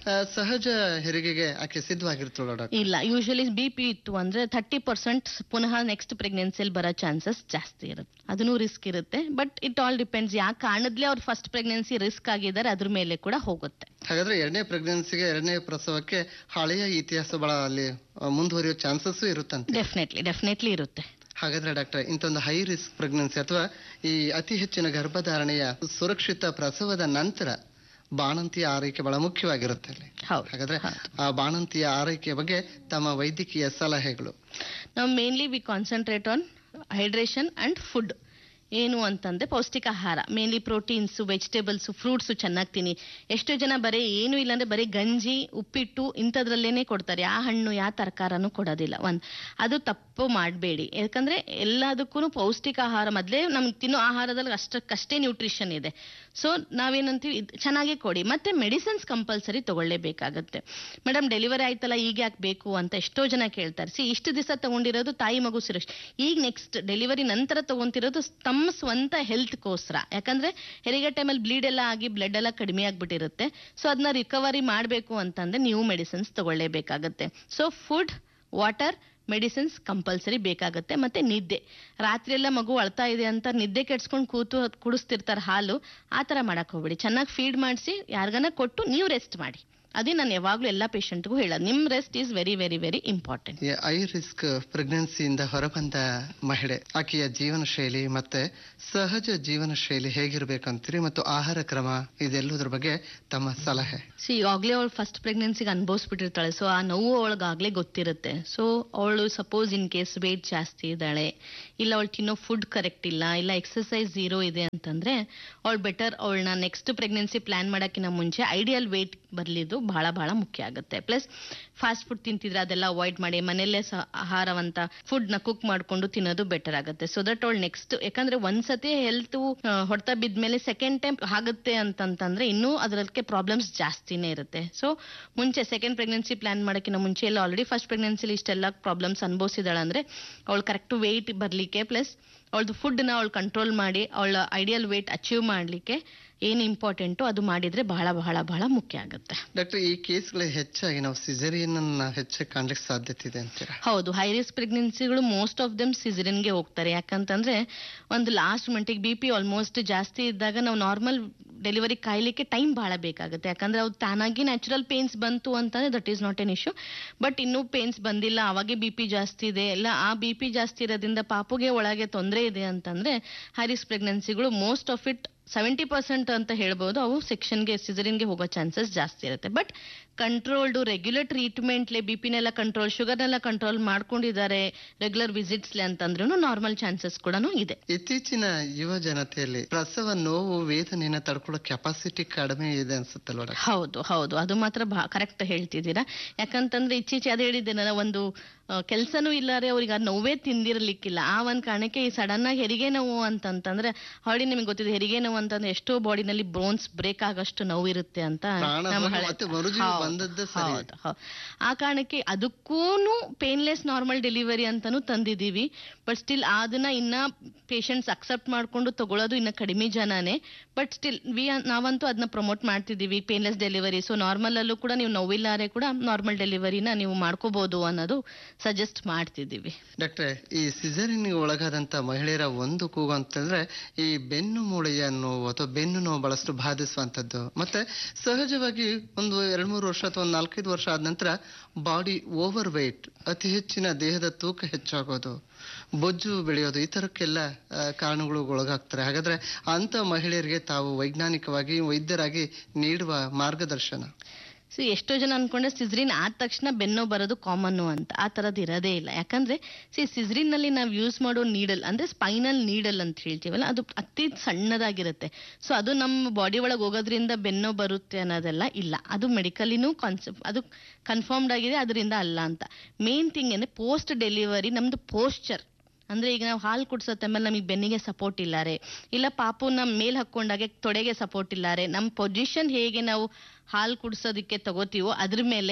ಆ, ಸಹಜ ಹೆರಿಗೆಗೆ ಆಕೆ ಸಿದ್ಧವಾಗಿರ್ತಾಳ ಡಾಕ್ಟರ್ ಇಲ್ಲ ಯೂಶಲಿ ಬಿ ಪಿ ಇತ್ತು ಅಂದ್ರೆ ಥರ್ಟಿ ಪರ್ಸೆಂಟ್ ಪುನಃ ನೆಕ್ಸ್ಟ್ ಪ್ರೆಗ್ನೆನ್ಸಿಯಲ್ಲಿ ಬರೋ ಚಾನ್ಸಸ್ ಜಾಸ್ತಿ ಇರುತ್ತೆ ಅದನ್ನು ರಿಸ್ಕ್ ಇರುತ್ತೆ ಬಟ್ ಇಟ್ ಆಲ್ ಡಿಪೆಂಡ್ಸ್ ಯಾವ ಕಾರಣದ್ಲೇ ಅವ್ರು ಫಸ್ಟ್ ಪ್ರೆಗ್ನೆನ್ಸಿ ರಿಸ್ಕ್ ಆಗಿದ್ದಾರೆ ಅದ್ರ ಮೇಲೆ ಕೂಡ ಹೋಗುತ್ತೆ ಹಾಗಾದ್ರೆ ಎರಡನೇ ಪ್ರೆಗ್ನೆನ್ಸಿಗೆ ಎರಡನೇ ಪ್ರಸವಕ್ಕೆ ಹಳೆಯ ಇತಿಹಾಸ ಬಹಳ ಅಲ್ಲಿ ಆ, ಮುಂದುವರಿಯೋ ಚಾನ್ಸಸ್ ಇರುತ್ತಂತೆ ಡೆಫಿನೆಟ್ಲಿ ಡೆಫಿನೆಟ್ಲಿ ಇರುತ್ತೆ ಹಾಗಾದ್ರೆ ಡಾಕ್ಟರ್ ಇಂಥೊಂದು ಹೈ ರಿಸ್ಕ್ ಪ್ರೆಗ್ನೆನ್ಸಿ ಅಥವಾ ಈ ಅತಿ ಹೆಚ್ಚಿನ ಗರ್ಭಧಾರಣೆಯ ಸುರಕ್ಷಿತ ಪ್ರಸವದ ನಂತರ ಬಾಣಂತಿಯ ಆರೈಕೆ ಬಹಳ ಮುಖ್ಯವಾಗಿರುತ್ತೆ ಅಲ್ಲಿ ಹೌದು ಹಾಗಾದ್ರೆ ಹೌದು. ಆ ಬಾಣಂತಿಯ ಆರೈಕೆಯ ಬಗ್ಗೆ ತಮ್ಮ ವೈದ್ಯಕೀಯ ಸಲಹೆಗಳು ನಾವು mainly we concentrate on hydration and food ಏನು ಅಂತಂದ್ರೆ ಪೌಷ್ಟಿಕ ಆಹಾರ ಮೇನ್ಲಿ ಪ್ರೋಟೀನ್ಸ್ ವೆಜಿಟೇಬಲ್ಸ್ ಫ್ರೂಟ್ಸ್ ಚೆನ್ನಾಗಿ ತಿನ್ನಿ ಎಷ್ಟೋ ಜನ ಬರೀ ಏನು ಇಲ್ಲ ಅಂದ್ರೆ ಬರೀ ಗಂಜಿ ಉಪ್ಪಿಟ್ಟು ಇಂಥದ್ರಲ್ಲೇನೆ ಕೊಡ್ತಾರೆ ಯಾವ ಹಣ್ಣು ಯಾವ ತರಕಾರನು ಕೊಡೋದಿಲ್ಲ ಒಂದ್ ಅದು ತಪ್ಪು ಮಾಡಬೇಡಿ ಯಾಕಂದ್ರೆ ಎಲ್ಲದಕ್ಕೂ ಪೌಷ್ಟಿಕ ಆಹಾರ ಮೊದಲೇ ನಮ್ಗೆ ತಿನ್ನೋ ಆಹಾರದಲ್ಲಿ ಅಷ್ಟಕ್ಕಷ್ಟೇ ನ್ಯೂಟ್ರಿಷನ್ ಇದೆ ಸೊ ನಾವೇನಂತೀವಿ ಇದ್ ಚೆನ್ನಾಗಿ ಕೊಡಿ ಮತ್ತೆ ಮೆಡಿಸಿನ್ಸ್ ಕಂಪಲ್ಸರಿ ತಗೊಳ್ಳೇಬೇಕಾಗತ್ತೆ ಮೇಡಮ್ ಡೆಲಿವರಿ ಆಯ್ತಲ್ಲ ಈಗ ಯಾಕೆ ಬೇಕು ಅಂತ ಎಷ್ಟೋ ಜನ ಕೇಳ್ತಾರೆ ಸಿ ಇಷ್ಟು ದಿವಸ ತಗೊಂಡಿರೋದು ತಾಯಿ ಮಗು ಸುರಕ್ಷ ಈಗ ನೆಕ್ಸ್ಟ್ ಡೆಲಿವರಿ ನಂತರ ತಗೊಂತಿರೋದು ತಮ್ಮ ಸ್ವಂತ ಹೆಲ್ತ್ಗೋಸ್ಕರ ಯಾಕಂದ್ರೆ ಹೆರಿಗೆ ಟೈಮಲ್ಲಿ ಬ್ಲೀಡ್ ಎಲ್ಲ ಆಗಿ ಬ್ಲಡ್ ಎಲ್ಲ ಕಡಿಮೆ ಆಗ್ಬಿಟ್ಟಿರುತ್ತೆ ಸೊ ಅದನ್ನ ರಿಕವರಿ ಮಾಡಬೇಕು ಅಂತಂದ್ರೆ ನೀವು ಮೆಡಿಸಿನ್ಸ್ ತಗೊಳ್ಳೇಬೇಕಾಗತ್ತೆ so food water medicines compulsory ಬೇಕಾಗುತ್ತೆ ಮತ್ತೆ ನಿದ್ದೆ ರಾತ್ರಿ ಎಲ್ಲ ಮಗು ಅಳ್ತಾ ಇದೆ ಅಂತ ನಿದ್ದೆ ಕೆಡ್ಸ್ಕೊಂಡು ಕೂತು ಅದ್ ಕುಡಿಸ್ತಿರ್ತಾರೆ ಹಾಲು ಆ ಥರ ಮಾಡಕ್ ಹೋಗ್ಬೇಡಿ ಚೆನ್ನಾಗಿ ಫೀಡ್ ಮಾಡಿಸಿ ಯಾರಿಗಾನ ಕೊಟ್ಟು ನೀವು ರೆಸ್ಟ್ ಮಾಡಿ ಅದೇ ನಾನು ಯಾವಾಗಲೂ ಎಲ್ಲ ಪೇಷಂಟ್ಗೂ ಹೇಳೋದು ನಿಮ್ಮ rest is very very very important ಈ ಐ ರಿಸ್ಕ್ ಪ್ರೆಗ್ನೆನ್ಸಿಯಿಂದ ಹೊರಬಂದ ಮಹಿಳೆ ಆಕೆಯ ಜೀವನ ಶೈಲಿ ಮತ್ತೆ ಸಹಜ ಜೀವನ ಶೈಲಿ ಹೇಗಿರ್ಬೇಕಂತೀರಿ ಮತ್ತು ಆಹಾರ ಕ್ರಮ ಇದೆಲ್ಲದರ ಬಗ್ಗೆ ತಮ್ಮ ಸಲಹೆ ಸಿ ಈಗಾಗಲೇ ಅವಳು ಫಸ್ಟ್ ಪ್ರೆಗ್ನೆನ್ಸಿಗೆ ಅನುಭವಿಸ್ಬಿಟ್ಟಿರ್ತಾಳೆ ಸೊ ಆ ನೋವು ಅವಳಿಗಾಗಲೇ ಗೊತ್ತಿರುತ್ತೆ ಸೊ ಅವಳು ಸಪೋಸ್ ಇನ್ ಕೇಸ್ ವೇಟ್ ಜಾಸ್ತಿ ಇದ್ದಾಳೆ ಇಲ್ಲ ಅವಳು ತಿನ್ನೋ ಫುಡ್ ಕರೆಕ್ಟ್ ಇಲ್ಲ ಇಲ್ಲ ಎಕ್ಸಸೈಸ್ ಝೀರೋ ಇದೆ ಅಂತಂದ್ರೆ ಅವಳು ಬೆಟರ್ ಅವಳನ್ನ ನೆಕ್ಸ್ಟ್ ಪ್ರೆಗ್ನೆನ್ಸಿ ಪ್ಲಾನ್ ಮಾಡೋಕ್ಕಿಂತ ಮುಂಚೆ ಐಡಿಯಲ್ ವೇಟ್ ಬರಲಿದ್ದು ಬಹಳ ಬಹಳ ಮುಖ್ಯ ಆಗುತ್ತೆ ಪ್ಲಸ್ ಫಾಸ್ಟ್ ಫುಡ್ ತಿಂತಿದ್ರೆ ಅದೆಲ್ಲ ಅವಾಯ್ಡ್ ಮಾಡಿ ಮನೆಯಲ್ಲೇ ಸಹ ಆಹಾರವಂತ ಫುಡ್ ನ ಕುಕ್ ಮಾಡ್ಕೊಂಡು ತಿನ್ನೋದು ಬೆಟರ್ ಆಗುತ್ತೆ ಸೊ ದಟ್ ಅವಳು ನೆಕ್ಸ್ಟ್ ಯಾಕಂದ್ರೆ ಒಂದ್ಸತಿ ಹೆಲ್ತ್ ಹೊಡೆತ ಬಿದ್ಮೇಲೆ ಸೆಕೆಂಡ್ ಟೈಮ್ ಆಗುತ್ತೆ ಅಂತಂತಂದ್ರೆ ಇನ್ನೂ ಅದಕ್ಕೆ ಪ್ರಾಬ್ಲಮ್ಸ್ ಜಾಸ್ತಿನೇ ಇರುತ್ತೆ ಸೊ ಮುಂಚೆ ಸೆಕೆಂಡ್ ಪ್ರೆಗ್ನೆನ್ಸಿ ಪ್ಲಾನ್ ಮಾಡೋಕ್ಕಿಂತ ಮುಂಚೆ ಎಲ್ಲ ಆಲ್ರೆಡಿ ಫಸ್ಟ್ ಪ್ರೆಗ್ನೆನ್ಸಿಲಿ ಇಷ್ಟೆಲ್ಲ ಪ್ರಾಬ್ಲಮ್ಸ್ ಅನುಭವಿಸಿದಾಳೆ ಅಂದ್ರೆ ಅವಳು ಕರೆಕ್ಟ್ ವೆಯ್ಟ್ ಬರ್ಲಿಕ್ಕೆ ಪ್ಲಸ್ ಅವಳದು ಫುಡ್ನ ಅವಳು ಕಂಟ್ರೋಲ್ ಮಾಡಿ ಅವಳ ಐಡಿಯಲ್ ವೇಟ್ ಅಚೀವ್ ಮಾಡ್ಲಿಕ್ಕೆ ಏನು ಇಂಪಾರ್ಟೆಂಟು ಅದು ಮಾಡಿದ್ರೆ ಬಹಳ ಬಹಳ ಬಹಳ ಮುಖ್ಯ ಆಗುತ್ತೆ ಡಾಕ್ಟರ್ ಈ ಕೇಸ್ಗಳು ಹೆಚ್ಚಾಗಿ ನಾವು ಸಿಸರಿಯನ್ ಅನ್ನ ಹೆಚ್ಚಾಗಿ ಕಾಣ್ಲಿಕ್ಕೆ ಸಾಧ್ಯತೆ ಇದೆ ಅಂತೀರಾ ಹೌದು ಹೈ ರಿಸ್ಕ್ ಪ್ರೆಗ್ನೆನ್ಸಿಗಳು ಮೋಸ್ಟ್ ಆಫ್ ದಮ್ ಸಿಸರಿನ್ಗೆ ಹೋಗ್ತಾರೆ ಯಾಕಂತಂದ್ರೆ ಒಂದು ಲಾಸ್ಟ್ ಮಿನಿಟಿಗೆ ಬಿ ಪಿ ಆಲ್ಮೋಸ್ಟ್ ಜಾಸ್ತಿ ಇದ್ದಾಗ ನಾವು ನಾರ್ಮಲ್ ಡೆಲಿವರಿ ಕಾಯ್ಲಿಕ್ಕೆ ಟೈಮ್ ಬಹಳ ಬೇಕಾಗುತ್ತೆ ಯಾಕಂದ್ರೆ ಅವ್ರು ತಾನಾಗಿ ನ್ಯಾಚುರಲ್ ಪೇನ್ಸ್ ಬಂತು ಅಂತಂದ್ರೆ that is not an issue but ಇನ್ನೂ ಪೇನ್ಸ್ ಬಂದಿಲ್ಲ ಅವಾಗೆ ಬಿ ಪಿ ಜಾಸ್ತಿ ಇದೆ ಇಲ್ಲ ಆ ಬಿ ಪಿ ಜಾಸ್ತಿ ಇರೋದ್ರಿಂದ ಪಾಪುಗೆ ಒಳಗೆ ತೊಂದರೆ ಇದೆ ಅಂತಂದ್ರೆ ಹೈ ರಿಸ್ಕ್ ಪ್ರೆಗ್ನೆನ್ಸಿಗಳು most of it seventy percent ಅಂತ ಹೇಳ್ಬೋದು ಅವು ಸೆಕ್ಷನ್ಗೆ ಸಿಸರಿನ್ಗೆ ಹೋಗೋ ಚಾನ್ಸಸ್ ಜಾಸ್ತಿ ಇರುತ್ತೆ ಬಟ್ ಕಂಟ್ರೋಲ್ಡು ರೆಗ್ಯುಲರ್ ಟ್ರೀಟ್ಮೆಂಟ್ಲೆ ಬಿ ಪಿನೆಲ್ಲ ಕಂಟ್ರೋಲ್ ಶುಗರ್ನೆಲ್ಲ ಕಂಟ್ರೋಲ್ ಮಾಡ್ಕೊಂಡಿದ್ದಾರೆ ರೆಗ್ಯುಲರ್ ವಿಸಿಟ್ಸ್ಲೆ ಅಂತಂದ್ರೂ ನಾರ್ಮಲ್ ಚಾನ್ಸಸ್ ಕೂಡ ಇದೆ ಇತ್ತೀಚಿನ ಯುವ ಜನತೆಯಲ್ಲಿ ಪ್ರಸವ ನೋವು ವೇದನೆಯನ್ನ ತಡ್ಕೊಳ್ಳೋ ಕೆಪಾಸಿಟಿ ಕಡಿಮೆ ಇದೆ ಅನ್ಸುತ್ತಲ್ವ ಡಾಕ್ಟರ್ ಹೌದು ಹೌದು ಅದು ಮಾತ್ರ ಕರೆಕ್ಟ್ ಹೇಳ್ತಿದ್ದೀರಾ ಯಾಕಂತಂದ್ರೆ ಇತ್ತೀಚೆ ಅದೇ ಹೇಳಿದ್ದೇನಲ್ಲ ಒಂದು ಕೆಲಸನೂ ಇಲ್ಲಾರೆ ಅವ್ರಿಗೆ ಆ ನೋವೇ ತಿಂದಿರ್ಲಿಕ್ಕಿಲ್ಲ ಆ ಒಂದ್ ಕಾರಣಕ್ಕೆ ಈ ಸಡನ್ ಆಗಿ ಹೆರಿಗೆ ನೋವು ಅಂತಂತಂದ್ರೆ ಆಲ್ರೆಡಿ ನಿಮಗೆ ಗೊತ್ತಿದೆ ಹೆರಿಗೆ ನೋವು ಅಂತಂದ್ರೆ ಎಷ್ಟೋ ಬಾಡಿನಲ್ಲಿ ಬೋನ್ಸ್ ಬ್ರೇಕ್ ಆಗಷ್ಟು ನೋವು ಇರುತ್ತೆ ಅಂತ ಪ್ರಾಣ ನಮ್ಮ ಹೋಗಿ ಹಳೆ- ಮತ್ತೆ ಮರುಜೀವ ಹೌದು, ಬಂದದ್ದೇ ಸರಿ. ಹೌದು, ಹೌದು. ಆ ಕಾರಣಕ್ಕೆ ಅದಕ್ಕೂನು ಪೇನ್ಲೆಸ್ ನಾರ್ಮಲ್ ಡೆಲಿವರಿ ಅಂತಾನು ತಂದಿದೀವಿ ಬಟ್ ಸ್ಟಿಲ್ ಅದನ್ನ ಇನ್ನ ಪೇಷಂಟ್ಸ್ ಅಕ್ಸೆಪ್ಟ್ ಮಾಡ್ಕೊಂಡು ತಗೊಳ್ಳೋದು ಇನ್ನ ಕಡಿಮೆ ಜನನೇ ಬಟ್ ಸ್ಟಿಲ್ ವಿ ನಾವಂತೂ ಅದನ್ನ ಪ್ರಮೋಟ್ ಮಾಡ್ತಿದೀವಿ ಪೇನ್ಲೆಸ್ ಡೆಲಿವರಿ ಸೊ ನಾರ್ಮಲ್ ಅಲ್ಲೂ ಕೂಡ ನೀವು ನೋವಿಲ್ಲಾರೆ ಕೂಡ ನಾರ್ಮಲ್ ಡೆಲಿವರಿನ ನೀವು ಮಾಡ್ಕೋಬಹುದು ಅನ್ನೋದು ಸಜೆಸ್ಟ್ ಮಾಡ್ತಿದ್ದೀವಿ ಡಾಕ್ಟ್ರೆ ಈ ಸಿಸರಿನ್ಗೆ ಒಳಗಾದಂತ ಮಹಿಳೆಯರ ಒಂದು ಕೂಗು ಅಂತಂದ್ರೆ ಈ ಬೆನ್ನು ಮೂಳೆಯ ನೋವು ಅಥವಾ ಬೆನ್ನು ನೋವು ಬಹಳಷ್ಟು ಬಾಧಿಸುವಂತದ್ದು ಮತ್ತೆ ಸಹಜವಾಗಿ ಒಂದು ಎರಡ್ ಮೂರು ವರ್ಷ ಅಥವಾ ಒಂದು ನಾಲ್ಕೈದು ವರ್ಷ ಆದ ನಂತರ ಬಾಡಿ ಓವರ್ ವೆಯ್ಟ್ ಅತಿ ಹೆಚ್ಚಿನ ದೇಹದ ತೂಕ ಹೆಚ್ಚಾಗೋದು ಬೊಜ್ಜು ಬೆಳೆಯೋದು ಈ ತರಕ್ಕೆಲ್ಲ ಆ, ಕಾರಣಗಳು ಒಳಗಾಗ್ತಾರೆ ಹಾಗಾದ್ರೆ ಅಂತ ಮಹಿಳೆಯರಿಗೆ ತಾವು ವೈಜ್ಞಾನಿಕವಾಗಿ ವೈದ್ಯರಾಗಿ ನೀಡುವ ಮಾರ್ಗದರ್ಶನ ಸೊ ಎಷ್ಟೋ ಜನ ಅನ್ಕೊಂಡೆ ಸಿಜ್ರಿನ್ ಆದ ತಕ್ಷಣ ಬೆನ್ನೋ ಬರೋದು ಕಾಮನ್ ಅಂತ ಆ ತರದ್ ಇರೋದೇ ಇಲ್ಲ ಯಾಕಂದ್ರೆ ಸಿ ಸಿಜ್ರಿನ್ ನಲ್ಲಿ ನಾವು ಯೂಸ್ ಮಾಡೋ ನೀಡಲ್ ಅಂದ್ರೆ ಸ್ಪೈನಲ್ ನೀಡಲ್ ಅಂತ ಹೇಳ್ತೀವಲ್ಲ ಅದು ಅತಿ ಸಣ್ಣದಾಗಿರುತ್ತೆ ಸೊ ಅದು ನಮ್ಮ ಬಾಡಿ ಒಳಗೆ ಹೋಗೋದ್ರಿಂದ ಬೆನ್ನೋ ಬರುತ್ತೆ ಅನ್ನೋದೆಲ್ಲ ಇಲ್ಲ ಅದು ಮೆಡಿಕಲಿನೂ ಕಾನ್ಸೆಪ್ಟ್ ಅದು ಕನ್ಫರ್ಮ್ಡ್ ಆಗಿದೆ ಅದರಿಂದ ಅಲ್ಲ ಅಂತ ಮೇನ್ ಥಿಂಗ್ ಅಂದ್ರೆ ಪೋಸ್ಟ್ ಡೆಲಿವರಿ ನಮ್ದು ಪೋಸ್ಚರ್ ಅಂದ್ರೆ ಈಗ ನಾವು ಹಾಲು ಕುಡ್ಸೋ ಟೈಮಲ್ಲಿ ನಮಗೆ ಬೆನ್ನಿಗೆ ಸಪೋರ್ಟ್ ಇಲ್ಲಾರೆ ಇಲ್ಲ ಪಾಪುನ ಮೇಲ್ ಹಾಕೊಂಡಾಗೆ ತೊಡೆಗೆ ಸಪೋರ್ಟ್ ಇಲ್ಲಾರೆ ನಮ್ಮ ಪೊಸಿಷನ್ ಹೇಗೆ ನಾವು ಹಾಲು ಕುಡ್ಸೋದಕ್ಕೆ ತಗೋತೀವೋ ಅದ್ರ ಮೇಲೆ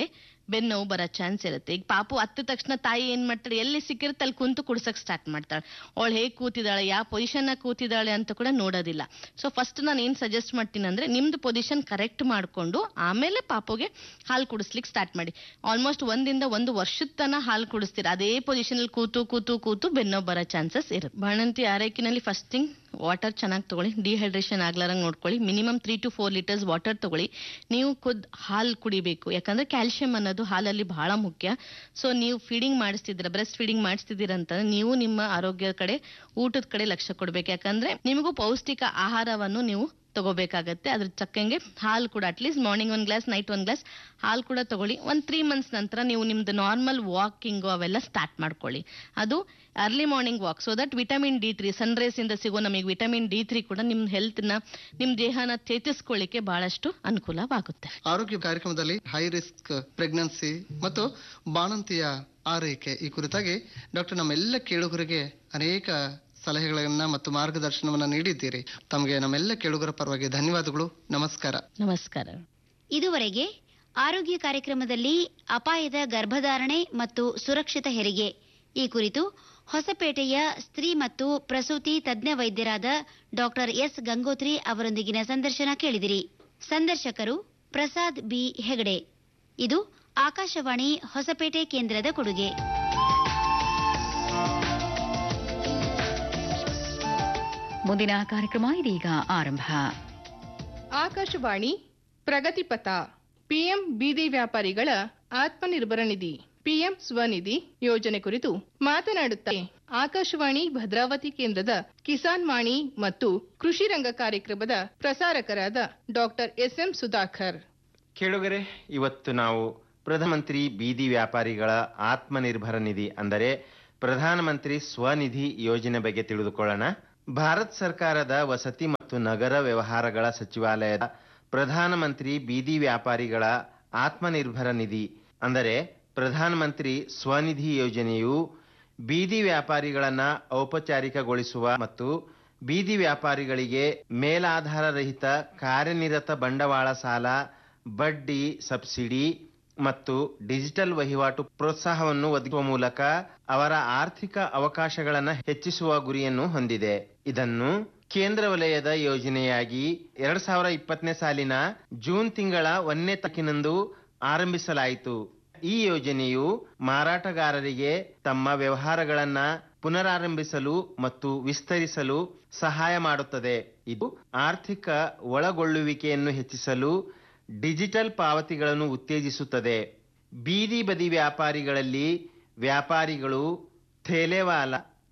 ಬೆನ್ನು ನೋವು ಬರೋ ಚಾನ್ಸ್ ಇರುತ್ತೆ ಈಗ ಪಾಪು ಹತ್ತ ತಕ್ಷಣ ತಾಯಿ ಏನ್ ಮಾಡ್ತಾಳೆ ಎಲ್ಲಿ ಸಿಕ್ಕಿರುತ್ತೆ ಅಲ್ಲಿ ಕುಂತು ಕುಡ್ಸಕ್ ಸ್ಟಾರ್ಟ್ ಮಾಡ್ತಾಳೆ ಅವಳು ಹೇಗ್ ಕೂತಿದ್ದಾಳೆ ಯಾವ ಪೊಸಿಷನ್ ಕೂತಿದ್ದಾಳೆ ಅಂತ ಕೂಡ ನೋಡೋದಿಲ್ಲ ಸೊ ಫಸ್ಟ್ ನಾನು ಏನ್ ಸಜೆಸ್ಟ್ ಮಾಡ್ತೀನಿ ಅಂದ್ರೆ ನಿಮ್ದು ಪೊಸಿಷನ್ ಕರೆಕ್ಟ್ ಮಾಡ್ಕೊಂಡು ಆಮೇಲೆ ಪಾಪುಗೆ ಹಾಲು ಕುಡಿಸ್ಲಿಕ್ಕೆ ಸ್ಟಾರ್ಟ್ ಮಾಡಿ ಆಲ್ಮೋಸ್ಟ್ ಒಂದಿಂದ ಒಂದು ವರ್ಷದ ತನ ಹಾಲು ಕುಡಿಸ್ತೀರ ಅದೇ ಪೊಸಿಷನ್ ಅಲ್ಲಿ ಕೂತು ಕೂತು ಕೂತು ಬೆನ್ನೋ ಬರೋ ಚಾನ್ಸಸ್ ಇರುತ್ತೆ ಬಾಣಂತಿ ಆರೈಕೆನಲ್ಲಿ ಫಸ್ಟ್ ಥಿಂಗ್ ವಾಟರ್ ಚೆನ್ನಾಗಿ ತಗೊಳ್ಳಿ ಡಿಹೈಡ್ರೇಷನ್ ಆಗ್ಲಾರಂಗ್ ನೋಡ್ಕೊಳ್ಳಿ minimum three to four litres water ತಗೊಳ್ಳಿ ನೀವು ಖುದ್ ಹಾಲು ಕುಡಿಬೇಕು ಯಾಕಂದ್ರೆ ಕ್ಯಾಲ್ಸಿಯಂ ಅನ್ನೋದು ಹಾಲಲ್ಲಿ ಬಹಳ ಮುಖ್ಯ ಸೊ ನೀವು ಫೀಡಿಂಗ್ ಮಾಡಿಸ್ತಿದ್ದೀರ ಬ್ರೆಸ್ಟ್ ಫೀಡಿಂಗ್ ಮಾಡಿಸ್ತಿದ್ದೀರ ಅಂತಂದ್ರೆ ನೀವು ನಿಮ್ಮ ಆರೋಗ್ಯದ ಕಡೆ ಊಟದ ಕಡೆ ಲಕ್ಷ್ಯ ಕೊಡ್ಬೇಕು ಯಾಕಂದ್ರೆ ನಿಮಗೂ ಪೌಷ್ಟಿಕ ಆಹಾರವನ್ನು ನೀವು ತಗೋಬೇಕಾಗತ್ತೆ ಅದ್ರ ಚಕ್ಕಂಗೆ ಹಾಲು ಕೂಡ ಅಟ್ಲೀಸ್ಟ್ ಮಾರ್ನಿಂಗ್ ಒಂದ್ ಗ್ಲಾಸ್ ನೈಟ್ ಒಂದ್ ಗ್ಲಾಸ್ ಹಾಲು ಕೂಡ ತಗೊಳ್ಳಿ ಒಂದ್ ತ್ರೀ ಮಂತ್ಸ್ ನಂತರ ನೀವು ನಿಮ್ದು ನಾರ್ಮಲ್ ವಾಕಿಂಗು ಅವೆಲ್ಲ ಸ್ಟಾರ್ಟ್ ಮಾಡ್ಕೊಳ್ಳಿ ಅದು early morning walk so that vitamin D three sunrise ಇಂದ ಸಿಗೋ ನಮಗೆ ವಿಟಮಿನ್ ಡಿ ತ್ರೀ ಕೂಡ ನಿಮ್ ಹೆಲ್ತ್ ನ ನಿಮ್ ದೇಹನ ಚೇತರಿಸ್ಕೊಳ್ಳಿಕ್ಕೆ ಬಹಳಷ್ಟು ಅನುಕೂಲವಾಗುತ್ತೆ ಆರೋಗ್ಯ ಕಾರ್ಯಕ್ರಮದಲ್ಲಿ ಹೈ ರಿಸ್ಕ್ ಪ್ರೆಗ್ನೆನ್ಸಿ ಮತ್ತು ಬಾಣಂತಿಯ ಆರೈಕೆ ಈ ಕುರಿತಾಗಿ ಡಾಕ್ಟರ್ ನಮ್ಮೆಲ್ಲ ಕೇಳುಗರಿಗೆ ಅನೇಕ ಸಲಹೆಗಳನ್ನ ಮತ್ತು ಮಾರ್ಗದರ್ಶನವನ್ನ ನೀಡಿದ್ದೀರಿ ತಮಗೆ ನಮ್ಮೆಲ್ಲ ಕೇಳುಗರ ಪರವಾಗಿ ಧನ್ಯವಾದಗಳು ನಮಸ್ಕಾರ ನಮಸ್ಕಾರ ಇದುವರೆಗೆ ಆರೋಗ್ಯ ಕಾರ್ಯಕ್ರಮದಲ್ಲಿ ಅಪಾಯದ ಗರ್ಭಧಾರಣೆ ಮತ್ತು ಸುರಕ್ಷಿತ ಹೆರಿಗೆ ಈ ಕುರಿತು ಹೊಸಪೇಟೆಯ ಸ್ತ್ರೀ ಮತ್ತು ಪ್ರಸೂತಿ ತಜ್ಞ ವೈದ್ಯರಾದ ಡಾಕ್ಟರ್ ಎಸ್ ಗಂಗೋತ್ರಿ ಅವರೊಂದಿಗಿನ ಸಂದರ್ಶನ ಕೇಳಿದಿರಿ ಸಂದರ್ಶಕರು ಪ್ರಸಾದ್ ಬಿ ಹೆಗಡೆ ಇದು ಆಕಾಶವಾಣಿ ಹೊಸಪೇಟೆ ಕೇಂದ್ರದ ಕೊಡುಗೆ ಮುಂದಿನ ಕಾರ್ಯಕ್ರಮ ಇದೀಗ ಆರಂಭ ಆಕಾಶವಾಣಿ ಪ್ರಗತಿಪಥ ಪಿಎಂ ಬೀದಿ ವ್ಯಾಪಾರಿಗಳ ಆತ್ಮನಿರ್ಭರ ನಿಧಿ ಪಿಎಂ ಸ್ವನಿಧಿ ಯೋಜನೆ ಕುರಿತು ಮಾತನಾಡುತ್ತಾರೆ ಆಕಾಶವಾಣಿ ಭದ್ರಾವತಿ ಕೇಂದ್ರದ ಕಿಸಾನ್ ವಾಣಿ ಮತ್ತು ಕೃಷಿ ರಂಗ ಕಾರ್ಯಕ್ರಮದ ಪ್ರಸಾರಕರಾದ ಡಾಕ್ಟರ್ ಎಸ್ಎಂ ಸುಧಾಕರ್ ಕೇಳುಗರೆ ಇವತ್ತು ನಾವು ಪ್ರಧಾನಮಂತ್ರಿ ಬೀದಿ ವ್ಯಾಪಾರಿಗಳ ಆತ್ಮನಿರ್ಭರ ನಿಧಿ ಅಂದರೆ ಪ್ರಧಾನಮಂತ್ರಿ ಸ್ವನಿಧಿ ಯೋಜನೆ ಬಗ್ಗೆ ತಿಳಿದುಕೊಳ್ಳೋಣ ಭಾರತ ಸರ್ಕಾರದ ವಸತಿ ಮತ್ತು ನಗರ ವ್ಯವಹಾರಗಳ ಸಚಿವಾಲಯದ ಪ್ರಧಾನಮಂತ್ರಿ ಬೀದಿ ವ್ಯಾಪಾರಿಗಳ ಆತ್ಮನಿರ್ಭರ ನಿಧಿ ಅಂದರೆ ಪ್ರಧಾನಮಂತ್ರಿ ಸ್ವನಿಧಿ ಯೋಜನೆಯು ಬೀದಿ ವ್ಯಾಪಾರಿಗಳನ್ನ ಔಪಚಾರಿಕಗೊಳಿಸುವ ಮತ್ತು ಬೀದಿ ವ್ಯಾಪಾರಿಗಳಿಗೆ ಮೇಲಾಧಾರ ರಹಿತ ಕಾರ್ಯನಿರತ ಬಂಡವಾಳ ಸಾಲ ಬಡ್ಡಿ ಸಬ್ಸಿಡಿ ಮತ್ತು ಡಿಜಿಟಲ್ ವಹಿವಾಟು ಪ್ರೋತ್ಸಾಹವನ್ನು ಒದಗಿಸುವ ಮೂಲಕ ಅವರ ಆರ್ಥಿಕ ಅವಕಾಶಗಳನ್ನು ಹೆಚ್ಚಿಸುವ ಗುರಿಯನ್ನು ಹೊಂದಿದೆ ಇದನ್ನು ಕೇಂದ್ರ ವಲಯದ ಯೋಜನೆಯಾಗಿ ಎರಡ್ ಸಾವಿರ ಇಪ್ಪತ್ತನೇ ಸಾಲಿನ ಜೂನ್ ತಿಂಗಳ ಒಂದನೇ ತಾರೀಕಿನಂದು ಆರಂಭಿಸಲಾಯಿತು ಈ ಯೋಜನೆಯು ಮಾರಾಟಗಾರರಿಗೆ ತಮ್ಮ ವ್ಯವಹಾರಗಳನ್ನ ಪುನರಾರಂಭಿಸಲು ಮತ್ತು ವಿಸ್ತರಿಸಲು ಸಹಾಯ ಮಾಡುತ್ತದೆ ಇದು ಆರ್ಥಿಕ ಒಳಗೊಳ್ಳುವಿಕೆಯನ್ನು ಹೆಚ್ಚಿಸಲು ಡಿಜಿಟಲ್ ಪಾವತಿಗಳನ್ನು ಉತ್ತೇಜಿಸುತ್ತದೆ ಬೀದಿ ಬದಿ ವ್ಯಾಪಾರಿಗಳಲ್ಲಿ ವ್ಯಾಪಾರಿಗಳು ಥೇಲೆವಾಲ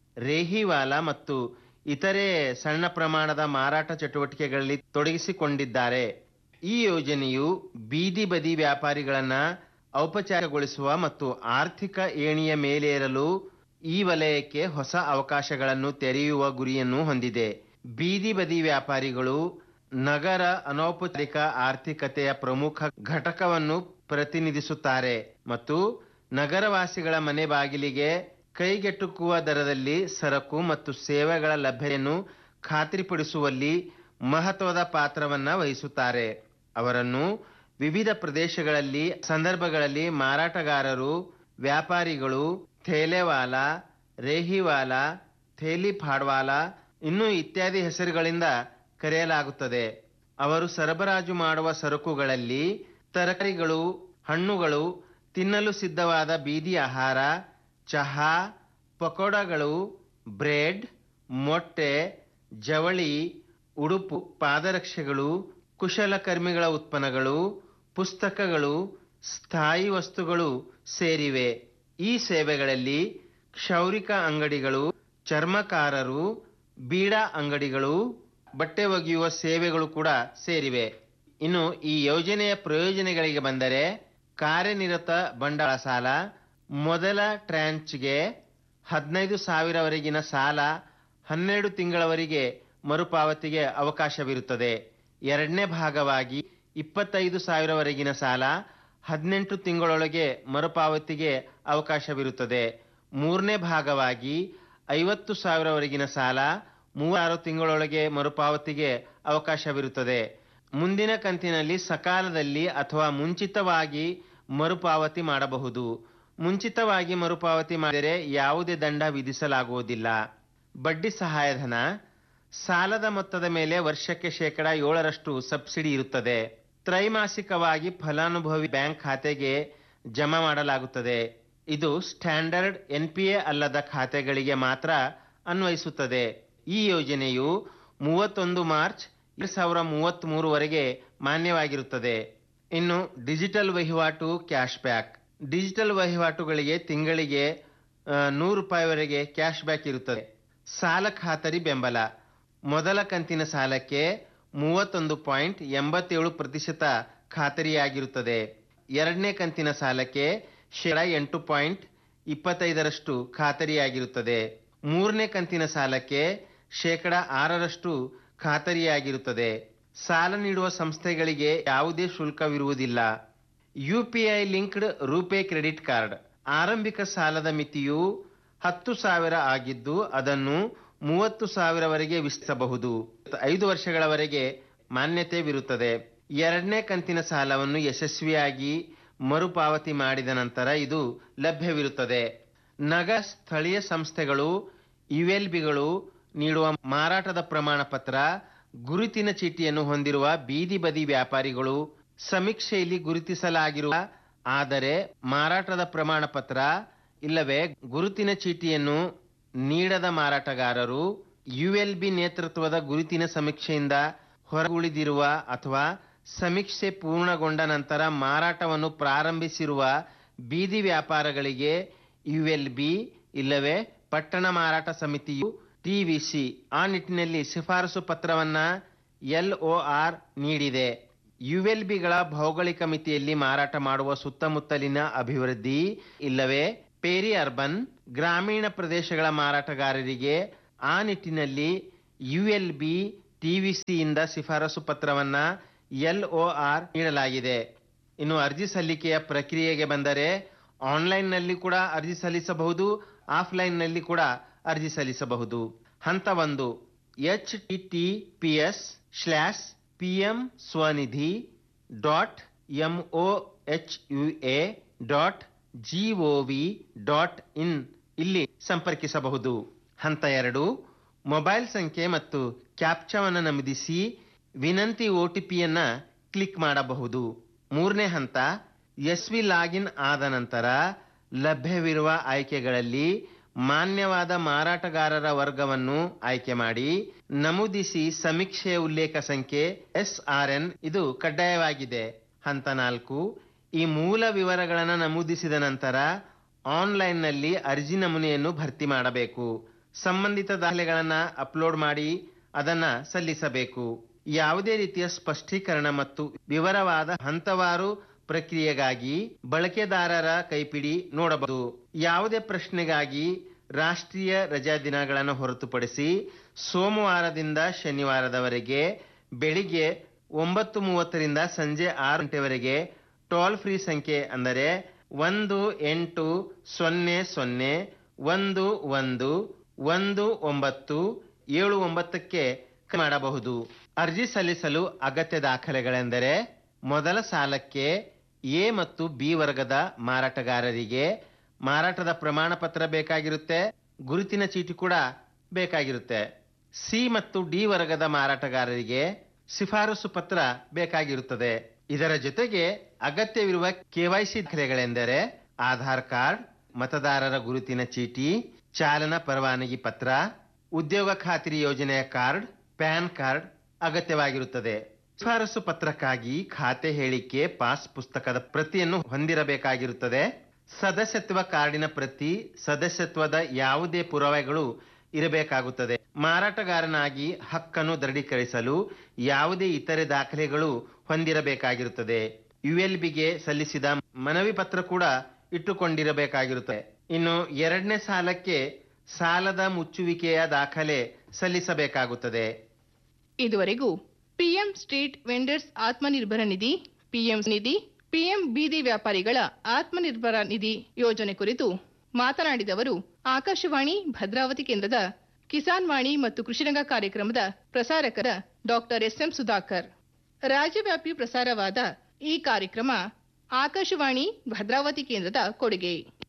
ರೇಹಿವಾಲ ಮತ್ತು ಇತರೆ ಸಣ್ಣ ಪ್ರಮಾಣದ ಮಾರಾಟ ಚಟುವಟಿಕೆಗಳಲ್ಲಿ ತೊಡಗಿಸಿಕೊಂಡಿದ್ದಾರೆ ಈ ಯೋಜನೆಯು ಬೀದಿ ಬದಿ ವ್ಯಾಪಾರಿಗಳನ್ನ ಔಪಚಾರಗೊಳಿಸುವ ಮತ್ತು ಆರ್ಥಿಕ ಏಣಿಯ ಮೇಲೇರಲು ಈ ವಲಯಕ್ಕೆ ಹೊಸ ಅವಕಾಶಗಳನ್ನು ತೆರೆಯುವ ಗುರಿಯನ್ನು ಹೊಂದಿದೆ ಬೀದಿ ಬದಿ ವ್ಯಾಪಾರಿಗಳು ನಗರ ಅನೌಪಚಾರಿಕ ಆರ್ಥಿಕತೆಯ ಪ್ರಮುಖ ಘಟಕವನ್ನು ಪ್ರತಿನಿಧಿಸುತ್ತಾರೆ ಮತ್ತು ನಗರವಾಸಿಗಳ ಮನೆ ಬಾಗಿಲಿಗೆ ಕೈಗೆಟುಕುವ ದರದಲ್ಲಿ ಸರಕು ಮತ್ತು ಸೇವೆಗಳ ಲಭ್ಯತೆಯನ್ನು ಖಾತ್ರಿಪಡಿಸುವಲ್ಲಿ ಮಹತ್ವದ ಪಾತ್ರವನ್ನ ವಹಿಸುತ್ತಾರೆ ಅವರನ್ನು ವಿವಿಧ ಪ್ರದೇಶಗಳಲ್ಲಿ ಸಂದರ್ಭಗಳಲ್ಲಿ ಮಾರಾಟಗಾರರು ವ್ಯಾಪಾರಿಗಳು ಥೇಲೆವಾಲ ರೇಹಿವಾಲ ಥೇಲಿ ಫಾಡ್ವಾಲ ಇನ್ನೂ ಇತ್ಯಾದಿ ಹೆಸರುಗಳಿಂದ ಕರೆಯಲಾಗುತ್ತದೆ ಅವರು ಸರಬರಾಜು ಮಾಡುವ ಸರಕುಗಳಲ್ಲಿ ತರಕಾರಿಗಳು ಹಣ್ಣುಗಳು ತಿನ್ನಲು ಸಿದ್ಧವಾದ ಬೀದಿ ಆಹಾರ ಚಹಾ ಪಕೋಡಗಳು ಬ್ರೆಡ್ ಮೊಟ್ಟೆ ಜವಳಿ ಉಡುಪು ಪಾದರಕ್ಷೆಗಳು ಕುಶಲಕರ್ಮಿಗಳ ಉತ್ಪನ್ನಗಳು ಪುಸ್ತಕಗಳು ಸ್ಥಾಯಿ ವಸ್ತುಗಳು ಸೇರಿವೆ ಈ ಸೇವೆಗಳಲ್ಲಿ ಕ್ಷೌರಿಕ ಅಂಗಡಿಗಳು ಚರ್ಮಕಾರರು ಬೀಡಾ ಅಂಗಡಿಗಳು ಬಟ್ಟೆ ಒಗೆಯುವ ಸೇವೆಗಳು ಕೂಡ ಸೇರಿವೆ ಇನ್ನು ಈ ಯೋಜನೆಯ ಪ್ರಯೋಜನಗಳಿಗೆ ಬಂದರೆ ಕಾರ್ಯನಿರತ ಬಂಡವಾಳ ಸಾಲ ಮೊದಲ ಟ್ರ್ಯಾಂಚ್ಗೆ ಹದಿನೈದು ಸಾವಿರವರೆಗಿನ ಸಾಲ ಹನ್ನೆರಡು ತಿಂಗಳವರೆಗೆ ಮರುಪಾವತಿಗೆ ಅವಕಾಶವಿರುತ್ತದೆ ಎರಡನೇ ಭಾಗವಾಗಿ ಇಪ್ಪತ್ತೈದು ಸಾವಿರವರೆಗಿನ ಸಾಲ ಹದಿನೆಂಟು ತಿಂಗಳೊಳಗೆ ಮರುಪಾವತಿಗೆ ಅವಕಾಶವಿರುತ್ತದೆ ಮೂರನೇ ಭಾಗವಾಗಿ ಐವತ್ತು ಸಾವಿರವರೆಗಿನ ಸಾಲ ಮೂವಾರು ತಿಂಗಳೊಳಗೆ ಮರುಪಾವತಿಗೆ ಅವಕಾಶವಿರುತ್ತದೆ ಮುಂದಿನ ಕಂತಿನಲ್ಲಿ ಸಕಾಲದಲ್ಲಿ ಅಥವಾ ಮುಂಚಿತವಾಗಿ ಮರುಪಾವತಿ ಮಾಡಬಹುದು ಮುಂಚಿತವಾಗಿ ಮರುಪಾವತಿ ಮಾಡಿದರೆ ಯಾವುದೇ ದಂಡ ವಿಧಿಸಲಾಗುವುದಿಲ್ಲ ಬಡ್ಡಿ ಸಹಾಯಧನ ಸಾಲದ ಮೊತ್ತದ ಮೇಲೆ ವರ್ಷಕ್ಕೆ ಶೇಕಡ ಏಳರಷ್ಟು ಸಬ್ಸಿಡಿ ಇರುತ್ತದೆ ತ್ರೈಮಾಸಿಕವಾಗಿ ಫಲಾನುಭವಿ ಬ್ಯಾಂಕ್ ಖಾತೆಗೆ ಜಮಾ ಮಾಡಲಾಗುತ್ತದೆ ಇದು ಸ್ಟ್ಯಾಂಡರ್ಡ್ ಎನ್ಪಿಎ ಅಲ್ಲದ ಖಾತೆಗಳಿಗೆ ಮಾತ್ರ ಅನ್ವಯಿಸುತ್ತದೆ ಈ ಯೋಜನೆಯು ಮೂವತ್ತೊಂದು ಮಾರ್ಚ್ ಎರಡ್ ಸಾವಿರ ಮೂವತ್ತ್ ಮೂರುವರೆಗೆ ಮಾನ್ಯವಾಗಿರುತ್ತದೆ ಇನ್ನು ಡಿಜಿಟಲ್ ವಹಿವಾಟು ಕ್ಯಾಶ್ ಬ್ಯಾಕ್ ಡಿಜಿಟಲ್ ವಹಿವಾಟುಗಳಿಗೆ ತಿಂಗಳಿಗೆ ಆ, ನೂರು ರೂಪಾಯಿವರೆಗೆ ಕ್ಯಾಶ್ ಬ್ಯಾಕ್ ಇರುತ್ತದೆ ಸಾಲ ಖಾತರಿ ಬೆಂಬಲ ಮೊದಲ ಕಂತಿನ ಸಾಲಕ್ಕೆ ಮೂವತ್ತೊಂದು ಪಾಯಿಂಟ್ ಎಂಬತ್ತೇಳು ಪ್ರತಿಶತ ಖಾತರಿಯಾಗಿರುತ್ತದೆ ಎರಡನೇ ಕಂತಿನ ಸಾಲಕ್ಕೆ ಶೇಕಡ ಎಂಟು ಪಾಯಿಂಟ್ ಇಪ್ಪತ್ತೈದರಷ್ಟು ಖಾತರಿಯಾಗಿರುತ್ತದೆ ಮೂರನೇ ಕಂತಿನ ಸಾಲಕ್ಕೆ ಶೇಕಡ ಆರರಷ್ಟು ಖಾತರಿಯಾಗಿರುತ್ತದೆ ಸಾಲ ನೀಡುವ ಸಂಸ್ಥೆಗಳಿಗೆ ಯಾವುದೇ ಶುಲ್ಕವಿರುವುದಿಲ್ಲ UPI linked RuPay credit card ಆರಂಭಿಕ ಸಾಲದ ಮಿತಿಯು ಹತ್ತು ಸಾವಿರ ಆಗಿದ್ದು ಅದನ್ನು ಮೂವತ್ತು ಸಾವಿರವರೆಗೆ ವಿಸ್ತರಿಸಬಹುದು ಐದು ವರ್ಷಗಳವರೆಗೆ ಮಾನ್ಯತೆವಿರುತ್ತದೆ ಎರಡನೇ ಕಂತಿನ ಸಾಲವನ್ನು ಯಶಸ್ವಿಯಾಗಿ ಮರುಪಾವತಿ ಮಾಡಿದ ನಂತರ ಇದು ಲಭ್ಯವಿರುತ್ತದೆ ನಗ ಸ್ಥಳೀಯ ಸಂಸ್ಥೆಗಳು ಯುಎಲ್ಬಿಗಳು ನೀಡುವ ಮಾರಾಟದ ಪ್ರಮಾಣ ಪತ್ರ ಗುರುತಿನ ಚೀಟಿಯನ್ನು ಹೊಂದಿರುವ ಬೀದಿ ಬದಿ ವ್ಯಾಪಾರಿಗಳು ಸಮೀಕ್ಷೆಯಲ್ಲಿ ಗುರುತಿಸಲಾಗಿರುವ ಆದರೆ ಮಾರಾಟದ ಪ್ರಮಾಣ ಪತ್ರ ಇಲ್ಲವೇ ಗುರುತಿನ ಚೀಟಿಯನ್ನು ನೀಡದ ಮಾರಾಟಗಾರರು ಯುಎಲ್ಬಿ ನೇತೃತ್ವದ ಗುರುತಿನ ಸಮೀಕ್ಷೆಯಿಂದ ಹೊರಗುಳಿದಿರುವ ಅಥವಾ ಸಮೀಕ್ಷೆ ಪೂರ್ಣಗೊಂಡ ನಂತರ ಮಾರಾಟವನ್ನು ಪ್ರಾರಂಭಿಸಿರುವ ಬೀದಿ ವ್ಯಾಪಾರಗಳಿಗೆ ಯುಎಲ್ಬಿ ಇಲ್ಲವೇ ಪಟ್ಟಣ ಮಾರಾಟ ಸಮಿತಿಯು ಟಿವಿಸಿ ಆ ನಿಟ್ಟಿನಲ್ಲಿ ಶಿಫಾರಸು ಪತ್ರವನ್ನ ಎಲ್ಒಆರ್ ನೀಡಿದೆ ಯುಎಲ್ಬಿಗಳ ಭೌಗೋಳಿಕ ಮಿತಿಯಲ್ಲಿ ಮಾರಾಟ ಮಾಡುವ ಸುತ್ತಮುತ್ತಲಿನ ಅಭಿವೃದ್ಧಿ ಇಲ್ಲವೇ ಪೇರಿ ಅರ್ಬನ್ ಗ್ರಾಮೀಣ ಪ್ರದೇಶಗಳ ಮಾರಾಟಗಾರರಿಗೆ ಆ ನಿಟ್ಟಿನಲ್ಲಿ ಯುಎಲ್ಬಿ ಟಿವಿಸಿಯಿಂದ ಶಿಫಾರಸು ಪತ್ರವನ್ನ ಎಲ್ಒಆರ್ ನೀಡಲಾಗಿದೆ ಇನ್ನು ಅರ್ಜಿ ಸಲ್ಲಿಕೆಯ ಪ್ರಕ್ರಿಯೆಗೆ ಬಂದರೆ ಆನ್ಲೈನ್ನಲ್ಲಿ ಕೂಡ ಅರ್ಜಿ ಸಲ್ಲಿಸಬಹುದು ಆಫ್ಲೈನ್ನಲ್ಲಿ ಕೂಡ ಅರ್ಜಿ ಸಲ್ಲಿಸಬಹುದು ಹಂತ ಒಂದು H T T P S slash P M Svanidhi dot M O H U A dot G O V dot in ಇಲ್ಲಿ ಸಂಪರ್ಕಿಸಬಹುದು ಹಂತ ಎರಡು ಮೊಬೈಲ್ ಸಂಖ್ಯೆ ಮತ್ತು ಕ್ಯಾಪ್ಚಾವನ್ನು ನಮೂದಿಸಿ ವಿನಂತಿ ಒಟಿಪಿಯನ್ನ ಕ್ಲಿಕ್ ಮಾಡಬಹುದು ಮೂರನೇ ಹಂತ ಎಸ್ ವಿ ಲಾಗಿನ್ ಆದ ನಂತರ ಲಭ್ಯವಿರುವ ಆಯ್ಕೆಗಳಲ್ಲಿ ಮಾನ್ಯವಾದ ಮಾರಾಟಗಾರರ ವರ್ಗವನ್ನು ಆಯ್ಕೆ ಮಾಡಿ ನಮೂದಿಸಿ ಸಮೀಕ್ಷೆಯ ಉಲ್ಲೇಖ ಸಂಖ್ಯೆ ಎಸ್ ಆರ್ ಎನ್ ಇದು ಕಡ್ಡಾಯವಾಗಿದೆ ಹಂತ ನಾಲ್ಕು ಈ ಮೂಲ ವಿವರಗಳನ್ನು ನಮೂದಿಸಿದ ನಂತರ ಆನ್ಲೈನ್ನಲ್ಲಿ ಅರ್ಜಿ ನಮೂನೆಯನ್ನು ಭರ್ತಿ ಮಾಡಬೇಕು ಸಂಬಂಧಿತ ದಾಖಲೆಗಳನ್ನು ಅಪ್ಲೋಡ್ ಮಾಡಿ ಅದನ್ನ ಸಲ್ಲಿಸಬೇಕು ಯಾವುದೇ ರೀತಿಯ ಸ್ಪಷ್ಟೀಕರಣ ಮತ್ತು ವಿವರವಾದ ಹಂತವಾರು ಪ್ರಕ್ರಿಯೆಗಾಗಿ ಬಳಕೆದಾರರ ಕೈಪಿಡಿ ನೋಡಬಹುದು ಯಾವುದೇ ಪ್ರಶ್ನೆಗಾಗಿ ರಾಷ್ಟ್ರೀಯ ರಜಾ ದಿನಗಳನ್ನು ಹೊರತುಪಡಿಸಿ ಸೋಮವಾರದಿಂದ ಶನಿವಾರದವರೆಗೆ ಬೆಳಿಗ್ಗೆ ಒಂಬತ್ತು ಮೂವತ್ತರಿಂದ ಸಂಜೆ ಆರು ಗಂಟೆವರೆಗೆ ಟೋಲ್ ಫ್ರೀ ಸಂಖ್ಯೆ ಅಂದರೆ ಒಂದು ಎಂಟು ಸೊನ್ನೆ ಸೊನ್ನೆ ಒಂದು ಒಂದು ಒಂದು ಒಂಬತ್ತು ಏಳು ಒಂಬತ್ತಕ್ಕೆ ಕರೆ ಮಾಡಬಹುದು ಅರ್ಜಿ ಸಲ್ಲಿಸಲು ಅಗತ್ಯ ದಾಖಲೆಗಳೆಂದರೆ ಮೊದಲ ಸಾಲಕ್ಕೆ ಎ ಮತ್ತು ಬಿ ವರ್ಗದ ಮಾರಾಟಗಾರರಿಗೆ ಮಾರಾಟದ ಪ್ರಮಾಣ ಪತ್ರ ಬೇಕಾಗಿರುತ್ತೆ ಗುರುತಿನ ಚೀಟಿ ಕೂಡ ಬೇಕಾಗಿರುತ್ತೆ ಸಿ ಮತ್ತು ಡಿ ವರ್ಗದ ಮಾರಾಟಗಾರರಿಗೆ ಶಿಫಾರಸು ಪತ್ರ ಬೇಕಾಗಿರುತ್ತದೆ ಇದರ ಜೊತೆಗೆ ಅಗತ್ಯವಿರುವ ಕೆವೈಸಿ ದಾಖಲೆಗಳೆಂದರೆ ಆಧಾರ್ ಕಾರ್ಡ್ ಮತದಾರರ ಗುರುತಿನ ಚೀಟಿ ಚಾಲನಾ ಪರವಾನಗಿ ಪತ್ರ ಉದ್ಯೋಗ ಖಾತ್ರಿ ಯೋಜನೆಯ ಕಾರ್ಡ್ ಪ್ಯಾನ್ ಕಾರ್ಡ್ ಅಗತ್ಯವಾಗಿರುತ್ತದೆ ಶಿಫಾರಸು ಪತ್ರಕ್ಕಾಗಿ ಖಾತೆ ಹೇಳಿಕೆ ಪಾಸ್ ಪುಸ್ತಕದ ಪ್ರತಿಯನ್ನು ಹೊಂದಿರಬೇಕಾಗಿರುತ್ತದೆ ಸದಸ್ಯತ್ವ ಕಾರ್ಡಿನ ಪ್ರತಿ ಸದಸ್ಯತ್ವದ ಯಾವುದೇ ಪುರಾವೆಗಳು ಇರಬೇಕಾಗುತ್ತದೆ ಮಾರಾಟಗಾರನಾಗಿ ಹಕ್ಕನ್ನು ದೃಢೀಕರಿಸಲು ಯಾವುದೇ ಇತರೆ ದಾಖಲೆಗಳು ಹೊಂದಿರಬೇಕಾಗಿರುತ್ತದೆ ಯುಎಲ್ಬಿಗೆ ಸಲ್ಲಿಸಿದ ಮನವಿ ಪತ್ರ ಕೂಡ ಇಟ್ಟುಕೊಂಡಿರಬೇಕಾಗಿರುತ್ತದೆ ಇನ್ನು ಎರಡನೇ ಸಾಲಕ್ಕೆ ಸಾಲದ ಮುಚ್ಚುವಿಕೆಯ ದಾಖಲೆ ಸಲ್ಲಿಸಬೇಕಾಗುತ್ತದೆ ಇದುವರೆಗೂ PM street vendors Atmanirbhar Nidhi PM Nidhi PM ಬೀದಿ ವ್ಯಾಪಾರಿಗಳ ಆತ್ಮನಿರ್ಭರ ನಿಧಿ ಯೋಜನೆ ಕುರಿತು ಮಾತನಾಡಿದವರು ಆಕಾಶವಾಣಿ ಭದ್ರಾವತಿ ಕೇಂದ್ರದ ಕಿಸಾನ್ ವಾಣಿ ಮತ್ತು ಕೃಷಿರಂಗ ಕಾರ್ಯಕ್ರಮದ ಪ್ರಸಾರಕರ ಡಾಕ್ಟರ್ ಎಸ್ಎಂ ಸುಧಾಕರ್ ರಾಜ್ಯವ್ಯಾಪಿ ಪ್ರಸಾರವಾದ ಈ ಕಾರ್ಯಕ್ರಮ ಆಕಾಶವಾಣಿ ಭದ್ರಾವತಿ ಕೇಂದ್ರದ ಕೊಡುಗೆ